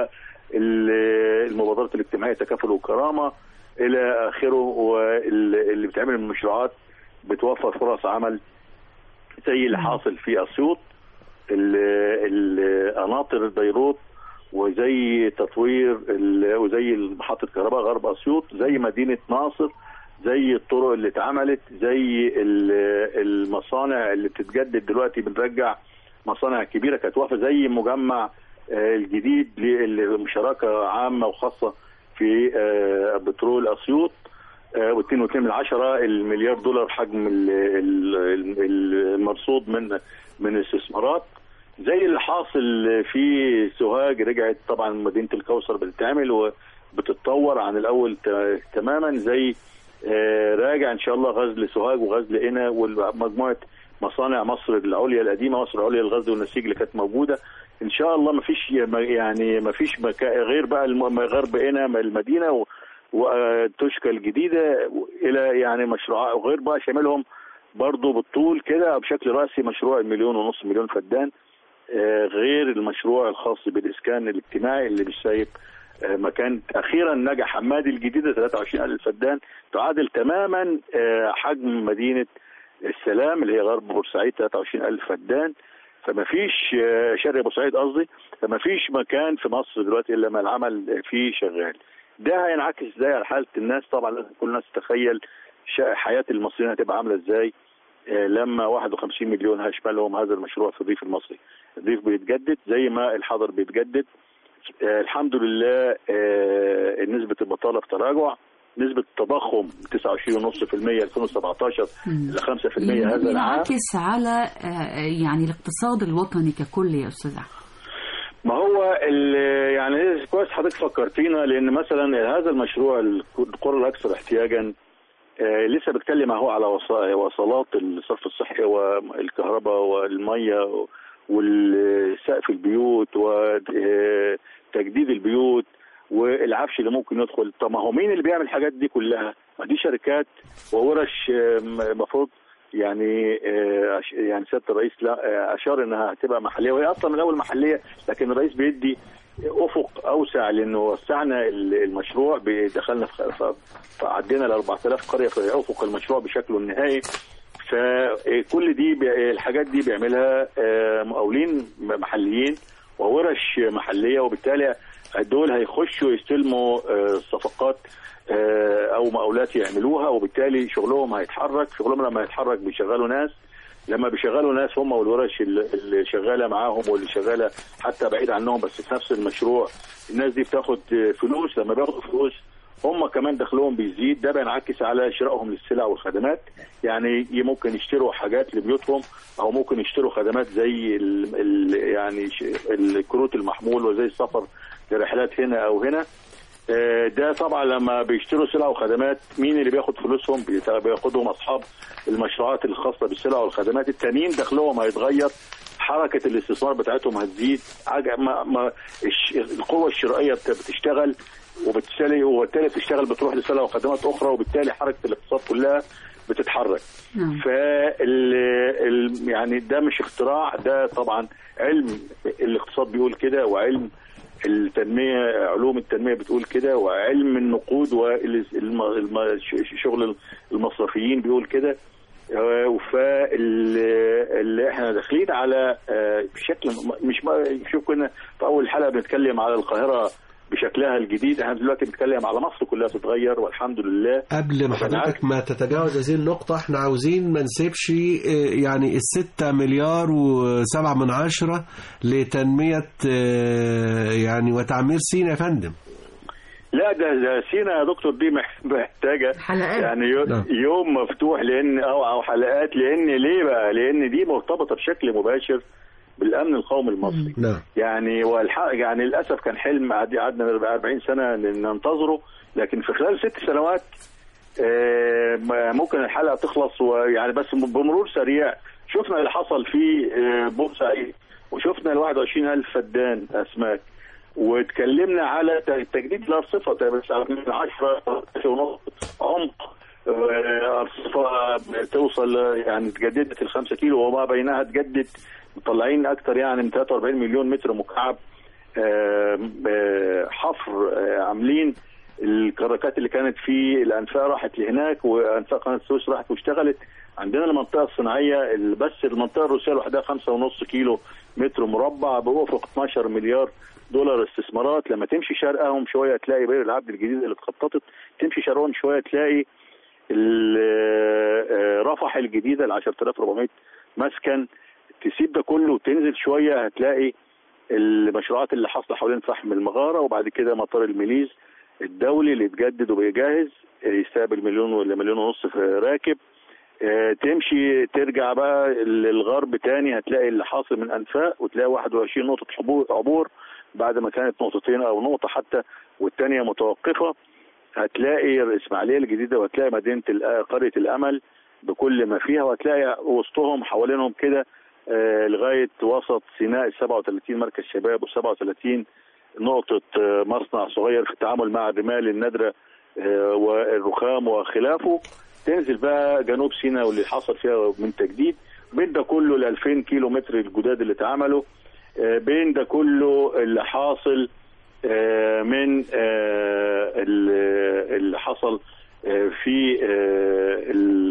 [SPEAKER 4] والمبادرات الاجتماعيه تكافل وكرامه الى اخره واللي بتعمل من مشروعات بتوفر فرص عمل زي اللي حاصل في اسيوط ال- القناطر بيروت وزي تطوير ال- وزي محطه كهرباء غرب اسيوط زي مدينه ناصر زي الطرق اللي اتعملت زي ال- المصانع اللي بتتجدد دلوقتي بنرجع مصانع كبيره كانت واقفه زي مجمع آه، الجديد للمشاركه عامه وخاصه في آه، بترول اسيوط و2.2 من عشرة المليار دولار حجم ال- ال- ال- المرصود من من الاستثمارات زي اللي حاصل في سوهاج رجعت طبعا مدينه الكوثر بتتعمل وبتتطور عن الاول ت- تماما زي آه، راجع ان شاء الله غزل سوهاج وغزل قنا ومجموعه مصانع مصر العليا القديمه مصر العليا للغزل والنسيج اللي كانت موجوده ان شاء الله ما فيش يعني ما فيش مكان غير بقى الم- غرب قنا المدينه و- وتشكى الجديده الى يعني مشروعات وغير بقى شاملهم برضه بالطول كده بشكل راسي مشروع المليون ونص مليون فدان آه، غير المشروع الخاص بالاسكان الاجتماعي اللي مش سايب آه، مكان اخيرا نجح حمادي الجديده 23000 فدان تعادل تماما آه، حجم مدينه السلام اللي هي غرب بورسعيد 23000 فدان فما فيش آه، شرق بورسعيد قصدي فما فيش مكان في مصر دلوقتي الا ما العمل فيه شغال ده هينعكس ازاي على حاله الناس طبعا لازم كل الناس تتخيل شا- حياه المصريين هتبقى عامله ازاي آه، لما 51 مليون هيشملهم هذا المشروع في الريف المصري الريف بيتجدد زي ما الحضر بيتجدد آه، الحمد لله آه، نسبه البطاله في تراجع نسبة التضخم 29.5% 2017 ل 5% هذا العام
[SPEAKER 2] ينعكس على آه، يعني الاقتصاد الوطني ككل يا استاذ احمد
[SPEAKER 4] ما هو ال- يعني كويس حضرتك فكرتينا لان مثلا هذا المشروع القرى الاكثر احتياجا آه، لسه بتكلم اهو على وصا- وصلات الصرف الصحي والكهرباء والميه والسقف البيوت وتجديد البيوت والعفش اللي ممكن يدخل طب ما هو مين اللي بيعمل الحاجات دي كلها؟ ما دي شركات وورش المفروض يعني آه، أش- يعني سياده الرئيس لا آه، اشار انها هتبقى محليه وهي اصلا من الاول محليه لكن الرئيس بيدي افق اوسع لانه وسعنا ال- المشروع دخلنا في في- فعدينا ل 4000 قريه في افق المشروع بشكله النهائي فكل دي بي- الحاجات دي بيعملها آه، مقاولين محليين وورش محليه وبالتالي دول هيخشوا يستلموا آه، صفقات آه، او مقاولات يعملوها وبالتالي شغلهم هيتحرك شغلهم لما يتحرك بيشغلوا ناس لما بيشغلوا ناس هم والورش اللي اللي شغاله معاهم واللي شغاله حتى بعيد عنهم بس في نفس المشروع الناس دي بتاخد آه، فلوس لما بياخدوا فلوس هم كمان دخلهم بيزيد ده بينعكس على شرائهم للسلع والخدمات يعني ي- ممكن يشتروا حاجات لبيوتهم او ممكن يشتروا خدمات زي ال ال يعني ش- الكروت المحمول وزي السفر لرحلات هنا او هنا آه، ده طبعا لما بيشتروا سلع وخدمات مين اللي بياخد فلوسهم بيت- بياخدهم اصحاب المشروعات الخاصه بالسلع والخدمات التانيين دخلهم هيتغير حركه الاستثمار بتاعتهم هتزيد عج- ما ما الش- القوه الشرائيه بت- بتشتغل وبالتالي وبالتالي بتشتغل بتروح لسلع وخدمات اخرى وبالتالي حركه الاقتصاد كلها بتتحرك
[SPEAKER 2] نعم.
[SPEAKER 4] فال ال- يعني ده مش اختراع ده طبعا علم الاقتصاد بيقول كده وعلم التنميه علوم التنميه بتقول كده وعلم النقود وشغل المصرفيين بيقول كده فاللي احنا داخلين على آه، بشكل م- مش ما- شوف كنا في اول حلقه بنتكلم على القاهره بشكلها الجديد احنا دلوقتي بنتكلم على مصر كلها تتغير والحمد لله
[SPEAKER 3] قبل ما حضرتك ما تتجاوز هذه النقطة احنا عاوزين ما نسيبش اه، يعني الستة مليار وسبعة من عشرة لتنمية اه، يعني وتعمير سينا يا فندم
[SPEAKER 4] لا ده, ده سينا يا دكتور دي مح- محتاجه
[SPEAKER 2] حلقات.
[SPEAKER 4] يعني يو-
[SPEAKER 3] نعم.
[SPEAKER 4] يوم مفتوح لان او او حلقات لان ليه بقى؟ لان دي مرتبطه بشكل مباشر بالامن القومي المصري.
[SPEAKER 3] نعم
[SPEAKER 4] يعني والحق يعني للاسف كان حلم قعد- قعدنا 40 سنه ننتظره لكن في خلال ست سنوات آه، ما- ممكن الحلقه تخلص ويعني بس بمرور سريع شفنا اللي حصل في آه، بورسعيد وشفنا ال 21000 فدان اسماك واتكلمنا على ت- تجديد الارصفه بس من 10 ونص عمق آه، ارصفه توصل يعني اتجددت ال 5 كيلو وما بينها تجدد مطلعين اكتر يعني من 43 مليون متر مكعب آه، آه، حفر آه، عاملين الكراكات اللي كانت في الانفاق راحت لهناك وانفاق قناه السويس راحت واشتغلت عندنا المنطقه الصناعيه ال- بس المنطقه الروسيه لوحدها خمسة ونص كيلو متر مربع بافق 12 مليار دولار استثمارات لما تمشي شرقهم شويه تلاقي بئر العبد الجديد اللي اتخططت تمشي شرقهم شويه تلاقي ال- آه، رفح الجديده ال 10400 مسكن تسيب ده كله وتنزل شويه هتلاقي المشروعات اللي حاصله حوالين فحم المغاره وبعد كده مطار الميليز الدولي اللي اتجدد وبيجهز يستقبل مليون ولا مليون ونص في راكب آه، تمشي ترجع بقى للغرب تاني هتلاقي اللي حاصل من انفاق وتلاقي 21 نقطه عبور عبور بعد ما كانت نقطتين او نقطه حتى والتانيه متوقفه هتلاقي الاسماعيليه الجديده وهتلاقي مدينه الأ- قريه الامل بكل ما فيها وهتلاقي وسطهم حوالينهم كده آه، لغايه وسط سيناء ال 37 مركز شباب و37 نقطه آه، مصنع صغير في التعامل مع الرمال النادره آه، والرخام وخلافه تنزل بقى جنوب سيناء واللي حصل فيها من تجديد بين ده كله ال 2000 كيلو متر الجداد اللي اتعملوا آه، بين ده كله اللي حاصل آه، من آه، ال- اللي حصل آه، في آه،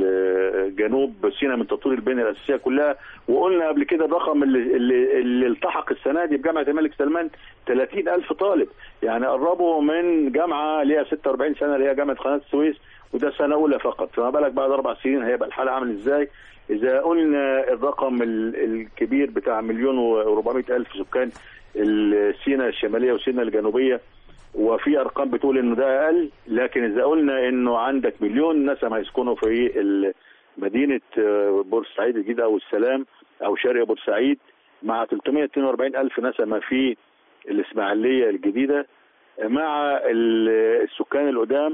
[SPEAKER 4] ال- جنوب سيناء من تطوير البنيه الاساسيه كلها وقلنا قبل كده الرقم اللي, اللي, اللي التحق السنه دي بجامعه الملك سلمان 30 الف طالب يعني قربوا من جامعه ليها 46 سنه اللي هي جامعه قناه السويس وده سنه اولى فقط فما بالك بعد اربع سنين هيبقى الحال عامل ازاي اذا قلنا الرقم ال- الكبير بتاع مليون و400 الف سكان سيناء الشماليه وسيناء الجنوبيه وفي ارقام بتقول انه ده اقل لكن اذا قلنا انه عندك مليون نسمه هيسكنوا في ال- مدينه آه، بورسعيد الجديده او السلام او شرق بورسعيد مع 342 الف نسمه في الاسماعيليه الجديده مع ال- السكان القدام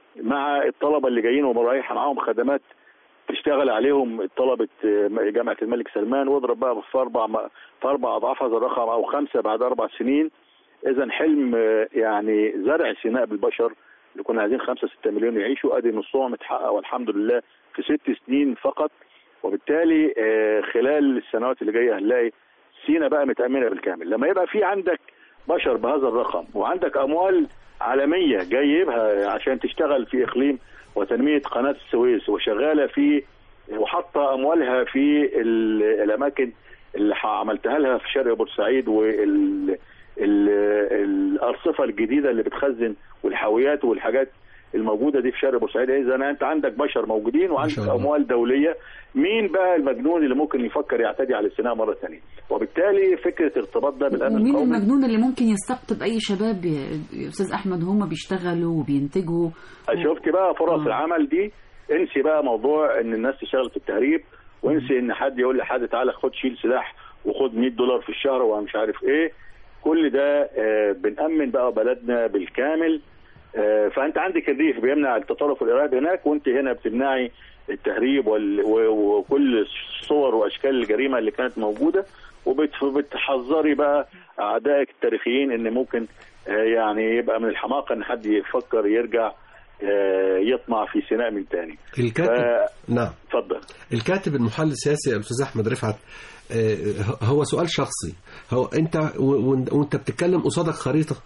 [SPEAKER 4] مع الطلبه اللي جايين ورايح معاهم خدمات تشتغل عليهم طلبه آه، جامعه الملك سلمان واضرب بقى في اربع في اربع اضعاف هذا الرقم او خمسه بعد اربع سنين اذا حلم آه، يعني زرع سيناء بالبشر اللي كنا عايزين خمسة ستة مليون يعيشوا ادي نصهم اتحقق والحمد لله في ست سنين فقط وبالتالي آه، خلال السنوات اللي جايه هنلاقي سينا بقى متامنه بالكامل لما يبقى في عندك بشر بهذا الرقم وعندك اموال عالميه جايبها عشان تشتغل في اقليم وتنميه قناه السويس وشغاله في وحاطه اموالها في ال- الاماكن اللي ح- عملتها لها في شرق بورسعيد وال ال- الارصفه الجديده اللي بتخزن والحاويات والحاجات الموجوده دي في شرق بورسعيد اذا انت عندك بشر موجودين وعندك
[SPEAKER 3] شاء الله.
[SPEAKER 4] اموال دوليه مين بقى المجنون اللي ممكن يفكر يعتدي على السيناء مره ثانيه وبالتالي فكره ارتباط ده بالامن
[SPEAKER 2] ومين
[SPEAKER 4] القومي
[SPEAKER 2] المجنون اللي ممكن يستقطب اي شباب يا يا استاذ احمد هم بيشتغلوا وبينتجوا
[SPEAKER 4] شفت بقى فرص
[SPEAKER 2] آه.
[SPEAKER 4] العمل دي انسي بقى موضوع ان الناس تشتغل في التهريب وانسي ان حد يقول لحد تعالى خد شيل سلاح وخد 100 دولار في الشهر ومش عارف ايه كل ده آه، بنأمن بقى بلدنا بالكامل آه، فانت عندك الريف بيمنع التطرف والارهاب هناك وانت هنا بتمنعي التهريب وال- و- وكل صور واشكال الجريمه اللي كانت موجوده وبتحذري بقى اعدائك التاريخيين ان ممكن آه، يعني يبقى من الحماقه ان حد يفكر يرجع آه، يطمع في سيناء من تاني
[SPEAKER 3] الكاتب
[SPEAKER 4] ف-
[SPEAKER 3] نعم
[SPEAKER 4] اتفضل
[SPEAKER 3] الكاتب المحلل السياسي الاستاذ احمد رفعت آه، هو سؤال شخصي هو انت و- و- وانت بتتكلم قصادك خريطه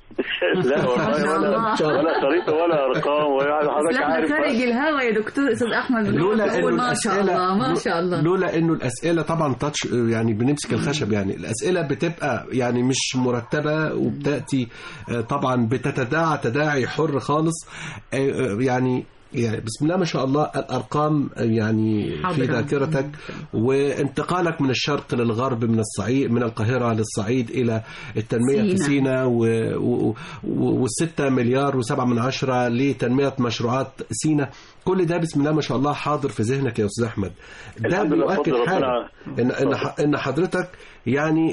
[SPEAKER 4] لا
[SPEAKER 2] ما
[SPEAKER 4] والله
[SPEAKER 2] شاء
[SPEAKER 4] ولا
[SPEAKER 2] الله.
[SPEAKER 4] ولا خريطه ولا ارقام ولا حضرتك
[SPEAKER 2] احنا
[SPEAKER 4] عارف
[SPEAKER 2] خارج
[SPEAKER 4] بقى.
[SPEAKER 2] الهوا يا دكتور استاذ احمد
[SPEAKER 3] لولا
[SPEAKER 2] بنقول
[SPEAKER 3] انه
[SPEAKER 2] ما شاء الله ما شاء الله
[SPEAKER 3] لولا انه الاسئله طبعا تاتش يعني بنمسك الخشب يعني الاسئله بتبقى يعني مش مرتبه وبتاتي آه، طبعا بتتداعى تداعي حر خالص آه، آه، يعني يعني بسم الله ما شاء الله الارقام آه، يعني في
[SPEAKER 2] حاضرة.
[SPEAKER 3] ذاكرتك وانتقالك من الشرق للغرب من الصعيد من القاهره للصعيد الى التنميه في
[SPEAKER 2] سينا.
[SPEAKER 3] سينا و- و- و- والستة مليار وسبعة من عشرة لتنمية مشروعات سينا كل ده بسم الله ما شاء الله حاضر في ذهنك يا أستاذ أحمد ده
[SPEAKER 4] الحمد لله،
[SPEAKER 3] بيؤكد
[SPEAKER 4] بفضل
[SPEAKER 3] حاجة
[SPEAKER 4] ربنا.
[SPEAKER 3] إن, إن, ح- إن حضرتك يعني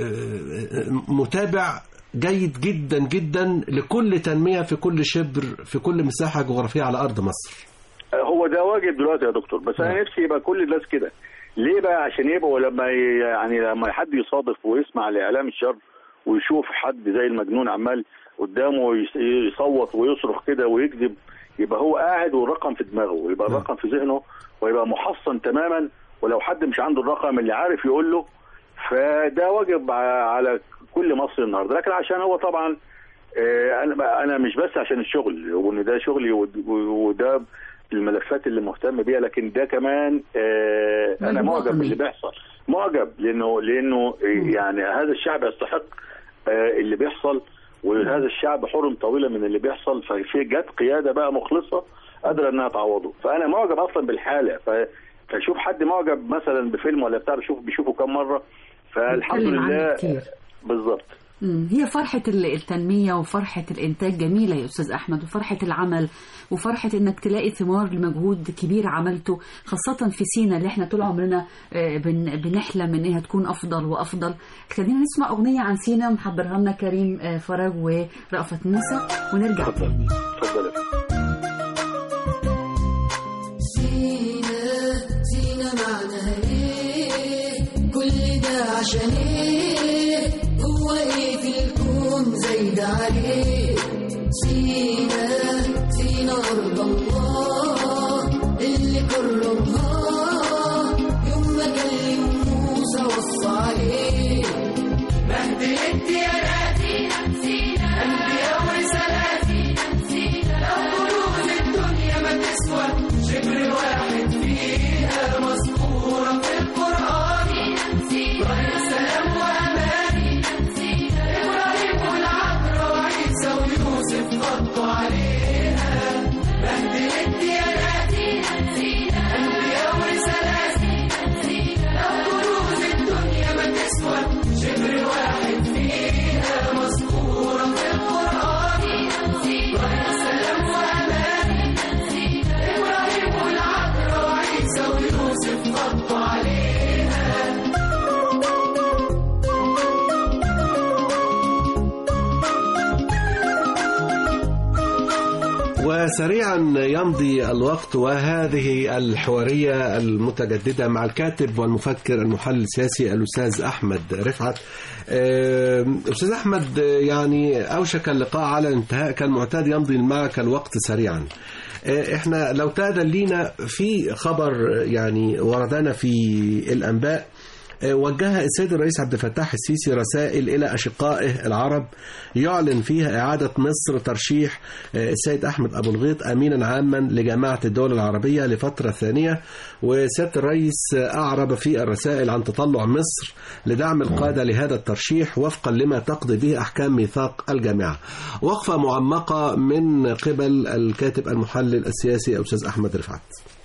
[SPEAKER 3] آه، آه، متابع جيد جدا جدا لكل تنمية في كل شبر في كل مساحة جغرافية على أرض مصر
[SPEAKER 4] هو ده واجب دلوقتي يا دكتور بس انا نفسي يبقى كل الناس كده ليه بقى عشان يبقوا لما ي- يعني لما حد يصادف ويسمع لاعلام الشر ويشوف حد زي المجنون عمال قدامه يس- يصوت ويصرخ كده ويكذب يبقى هو قاعد والرقم في دماغه ويبقى
[SPEAKER 3] نعم.
[SPEAKER 4] الرقم في ذهنه ويبقى محصن تماما ولو حد مش عنده الرقم اللي عارف يقول له فده واجب ع- على كل مصري النهارده لكن عشان هو طبعا آه، انا انا مش بس عشان الشغل وان ده شغلي ود- وده الملفات اللي مهتم بيها لكن ده كمان آه، انا
[SPEAKER 2] واجب
[SPEAKER 4] معجب
[SPEAKER 2] وطني.
[SPEAKER 4] باللي بيحصل معجب لانه لانه يعني هذا الشعب يستحق آه، اللي بيحصل وهذا الشعب حرم طويله من اللي بيحصل ففي جت قياده بقى مخلصه قادره انها تعوضه فانا معجب اصلا بالحاله ف- فشوف حد معجب مثلا بفيلم ولا بتاع بيشوف بيشوفه كم مره فالحمد
[SPEAKER 2] بيتكلم عنه
[SPEAKER 4] لله
[SPEAKER 2] كتير.
[SPEAKER 4] بالظبط
[SPEAKER 2] مم. هي فرحة ال- التنمية وفرحة الإنتاج جميلة يا أستاذ أحمد وفرحة العمل وفرحة إنك تلاقي ثمار لمجهود كبير عملته خاصة في سينا اللي إحنا طول عمرنا آه، بن- بنحلم إنها تكون أفضل وأفضل خلينا نسمع أغنية عن سينا محضرها لنا كريم آه، فرج ورأفت موسى ونرجع
[SPEAKER 4] اتفضل
[SPEAKER 2] تاني
[SPEAKER 4] اتفضل
[SPEAKER 6] سينا سينا معناها ايه كل ده عشان ايه هو ايه في الكون زايد عليه سينا سينا ارض الله اللي كرمها يوم ما كلم موسى وصى عليه بهدلت يا راتينا انبياء ورسالاتنا لو كنوز الدنيا ما تسوى شبر واحد فيها مذكورة في القرآن إبراهيم سلام وأمان إبراهيم والعذراء وعيسى
[SPEAKER 3] وسريعا يمضي الوقت وهذه الحوارية المتجددة مع الكاتب والمفكر المحلل السياسي الأستاذ أحمد رفعت آه، أستاذ أحمد آه، يعني أوشك اللقاء على الانتهاء كان معتاد يمضي معك الوقت سريعا آه، احنا لو تأذن لينا في خبر آه، يعني وردنا في الأنباء آه، وجه السيد الرئيس عبد الفتاح السيسي رسائل إلى أشقائه العرب يعلن فيها إعادة مصر ترشيح آه، السيد أحمد أبو الغيط أمينا عاما لجامعة الدول العربية لفترة ثانية وسيادة الرئيس آه، أعرب في الرسائل عن تطلع مصر لدعم القادة لهذا الترشيح وفقا لما تقضي به أحكام ميثاق الجامعة وقفة معمقة من قبل الكاتب المحلل السياسي الأستاذ أحمد رفعت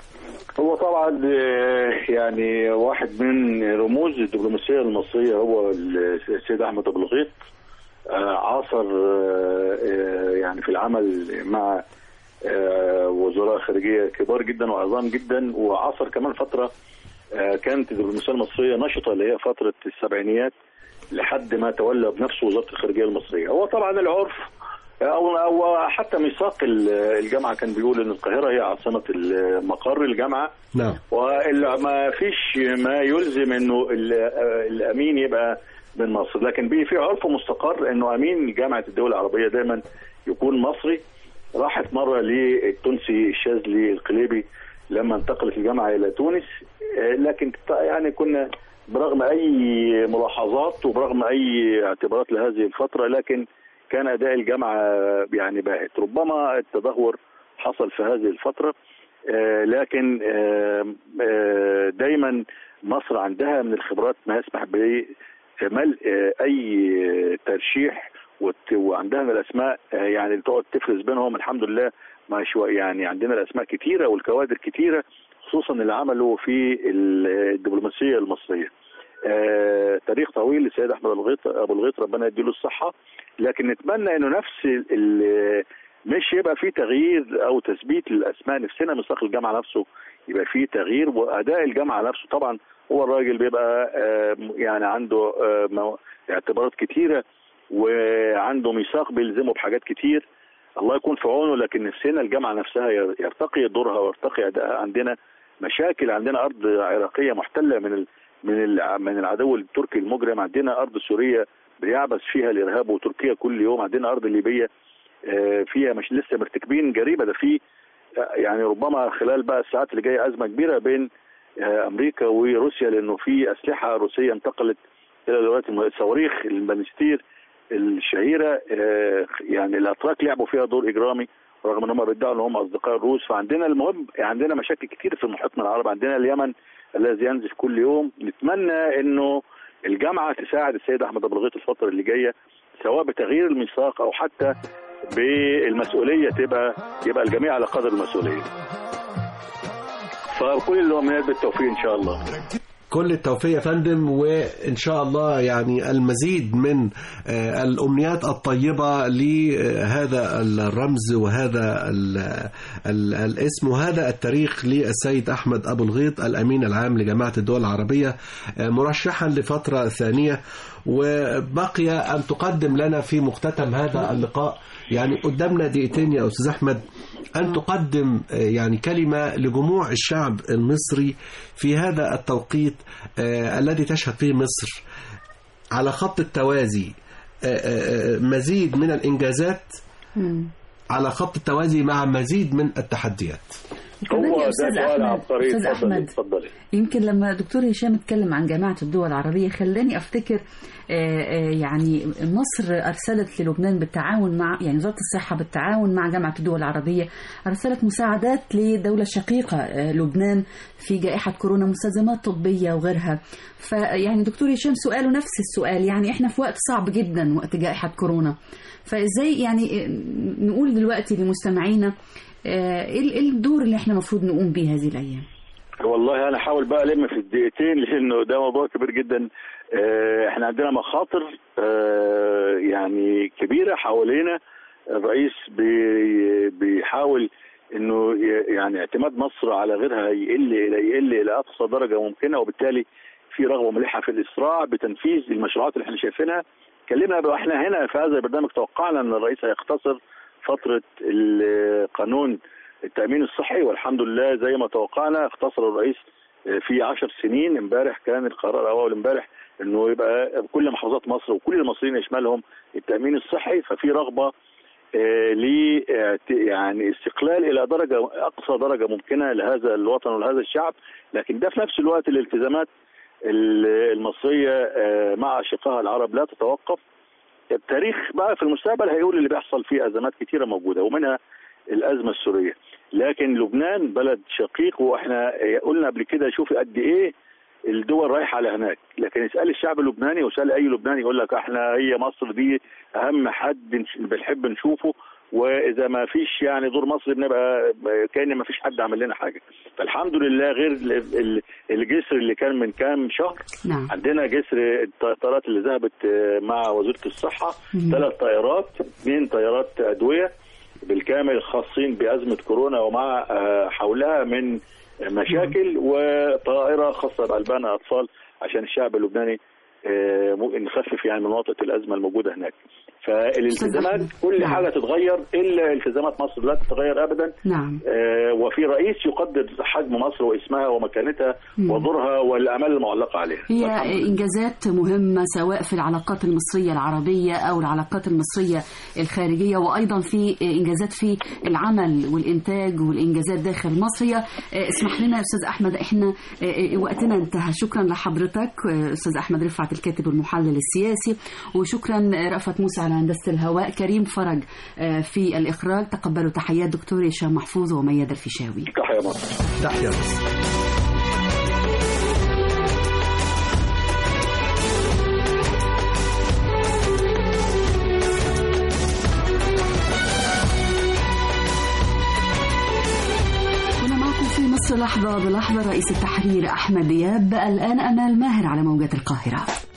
[SPEAKER 4] هو طبعا آه، يعني واحد من رموز الدبلوماسيه المصريه هو السيد احمد ابو الغيط آه، عاصر آه، آه، يعني في العمل مع آه، وزراء خارجيه كبار جدا وعظام جدا وعاصر كمان فتره آه، كانت الدبلوماسيه المصريه نشطه اللي هي فتره السبعينيات لحد ما تولى بنفسه وزاره الخارجيه المصريه هو طبعا العرف او او حتى ميثاق ال- الجامعه كان بيقول ان القاهره هي عاصمه ال- مقر الجامعه
[SPEAKER 3] نعم
[SPEAKER 4] وما فيش ما يلزم انه ال- الامين يبقى من مصر لكن بي في عرف مستقر انه امين جامعه الدول العربيه دايما يكون مصري راحت مره للتونسي الشاذلي القليبي لما انتقلت الجامعه الى تونس آه، لكن ط- يعني كنا برغم اي ملاحظات وبرغم اي اعتبارات لهذه الفتره لكن كان اداء الجامعه يعني باهت ربما التدهور حصل في هذه الفتره آه، لكن آه، آه، دايما مصر عندها من الخبرات ما يسمح بملء آه، اي ترشيح وت- وعندها من الاسماء آه، يعني تقعد تفرز بينهم الحمد لله ما شو يعني عندنا الاسماء كتيره والكوادر كتيره خصوصا اللي عملوا في ال- الدبلوماسيه المصريه. آه، تاريخ طويل للسيد احمد ابو الغيط ابو الغيط ربنا يديله الصحه لكن نتمنى انه نفس ال- ال- مش يبقى في تغيير او تثبيت للاسماء نفسنا ميثاق الجامعه نفسه يبقى في تغيير واداء الجامعه نفسه طبعا هو الراجل بيبقى آه، يعني عنده آه، مو- اعتبارات كتيره وعنده ميثاق بيلزمه بحاجات كتير الله يكون في عونه لكن نفسنا الجامعه نفسها يرتقي دورها ويرتقي ادائها عندنا مشاكل عندنا ارض عراقيه محتله من ال من ال من العدو التركي المجرم عندنا ارض سوريه بيعبث فيها الارهاب وتركيا كل يوم عندنا ارض ليبيه آه، فيها مش لسه مرتكبين جريمه ده في آه، يعني ربما خلال بقى الساعات اللي جايه ازمه كبيره بين آه، امريكا وروسيا لانه في اسلحه روسيه انتقلت الى الولايات المتحده صواريخ البالستير الشهيره آه، يعني الاتراك لعبوا فيها دور اجرامي رغم ان هم بيدعوا ان هم اصدقاء الروس فعندنا المهم عندنا مشاكل كتير في محيطنا العربي عندنا اليمن الذي ينزف كل يوم نتمنى انه الجامعه تساعد السيد احمد ابو الغيط الفتره اللي جايه سواء بتغيير الميثاق او حتى بالمسؤوليه تبقى يبقى الجميع على قدر المسؤوليه. فكل الامنيات بالتوفيق ان شاء الله.
[SPEAKER 3] كل التوفيق يا فندم وإن شاء الله يعني المزيد من آه، الأمنيات الطيبة لهذا الرمز وهذا ال ال الاسم وهذا التاريخ للسيد أحمد أبو الغيط الأمين العام لجماعة الدول العربية آه، مرشحا لفترة ثانية وبقي أن تقدم لنا في مختتم هذا اللقاء يعني قدامنا دقيقتين يا أستاذ أحمد أن تقدم آه، يعني كلمة لجموع الشعب المصري في هذا التوقيت آه، الذي تشهد فيه مصر على خط التوازي آه، آه، آه، مزيد من الإنجازات على خط التوازي مع مزيد من التحديات
[SPEAKER 2] كمان
[SPEAKER 4] هو
[SPEAKER 2] يا
[SPEAKER 4] ده
[SPEAKER 2] أستاذ
[SPEAKER 4] سؤال
[SPEAKER 2] أحمد
[SPEAKER 4] عبقري
[SPEAKER 2] أستاذ
[SPEAKER 4] اتفضلي
[SPEAKER 2] أحمد
[SPEAKER 4] اتفضلي.
[SPEAKER 2] يمكن لما دكتور هشام اتكلم عن جامعة الدول العربية خلاني أفتكر آه، آه، يعني مصر أرسلت للبنان بالتعاون مع يعني وزارة الصحة بالتعاون مع جامعة الدول العربية أرسلت مساعدات لدولة شقيقة آه، لبنان في جائحة كورونا مستلزمات طبية وغيرها فيعني دكتور هشام سؤاله نفس السؤال يعني إحنا في وقت صعب جدا وقت جائحة كورونا فإزاي يعني آه، نقول دلوقتي لمستمعينا آه، إيه إيه الدور اللي إحنا المفروض نقوم بيه هذه الأيام
[SPEAKER 4] والله انا هحاول بقى الم في الدقيقتين لانه ده موضوع كبير جدا آه، احنا عندنا مخاطر آه، يعني كبيره حوالينا الرئيس بي- بيحاول انه ي- يعني اعتماد مصر على غيرها يقل الى يقل الى اقصى درجه ممكنه وبالتالي في رغبه ملحه في الاسراع بتنفيذ المشروعات اللي احنا شايفينها اتكلمنا بقى احنا هنا في هذا البرنامج توقعنا ان الرئيس هيختصر فتره ال- قانون التامين الصحي والحمد لله زي ما توقعنا اختصر الرئيس آه، في عشر سنين امبارح كان القرار اول امبارح انه يبقى كل محافظات مصر وكل المصريين يشملهم التامين الصحي ففي رغبه آه، ل آه، يعني استقلال الى درجه اقصى درجه ممكنه لهذا الوطن ولهذا الشعب لكن ده في نفس الوقت الالتزامات ال- المصريه آه، مع اشقائها العرب لا تتوقف التاريخ بقى في المستقبل هيقول اللي بيحصل فيه ازمات كتيره موجوده ومنها الازمه السوريه لكن لبنان بلد شقيق واحنا قلنا قبل كده شوفي قد ايه الدول رايحه على هناك لكن اسال الشعب اللبناني واسال اي لبناني يقول لك احنا هي مصر دي اهم حد نش- بنحب نشوفه واذا ما فيش يعني دور مصر بنبقى كان ما فيش حد عمل لنا حاجه فالحمد لله غير ال- ال- الجسر اللي كان من كام شهر
[SPEAKER 2] نعم
[SPEAKER 4] عندنا جسر الطيارات اللي ذهبت آه، مع وزيره الصحه
[SPEAKER 2] مم.
[SPEAKER 4] ثلاث طيارات اثنين طيارات ادويه بالكامل خاصين بازمه كورونا ومع آه، حولها من مشاكل وطائره خاصه بالبان اطفال عشان الشعب اللبناني آه، ممكن نخفف يعني من وطأة الازمه الموجوده هناك فالالتزامات كل
[SPEAKER 2] نعم.
[SPEAKER 4] حاجه تتغير الا التزامات مصر لا تتغير ابدا
[SPEAKER 2] نعم
[SPEAKER 4] آه، وفي رئيس يقدر حجم مصر واسمها ومكانتها
[SPEAKER 2] مم.
[SPEAKER 4] ودورها والامال المعلقه عليها
[SPEAKER 2] هي
[SPEAKER 4] والحمد لله.
[SPEAKER 2] إنجازات مهمة سواء في العلاقات المصرية العربية أو العلاقات المصرية الخارجية وأيضا في إنجازات في العمل والإنتاج والإنجازات داخل مصر هي اسمح لنا يا أستاذ أحمد إحنا وقتنا انتهى شكرا لحضرتك أستاذ أحمد رفعت الكاتب والمحلل السياسي وشكرا رأفت موسى على هندسة الهواء كريم فرج في الإخراج تقبلوا تحيات دكتور هشام محفوظ وميادة الفيشاوي
[SPEAKER 4] تحيا مصر
[SPEAKER 3] تحيا مصر
[SPEAKER 2] كنا معكم في مصر لحظة بلحظة رئيس التحرير أحمد دياب الآن أمال ماهر على موجة القاهرة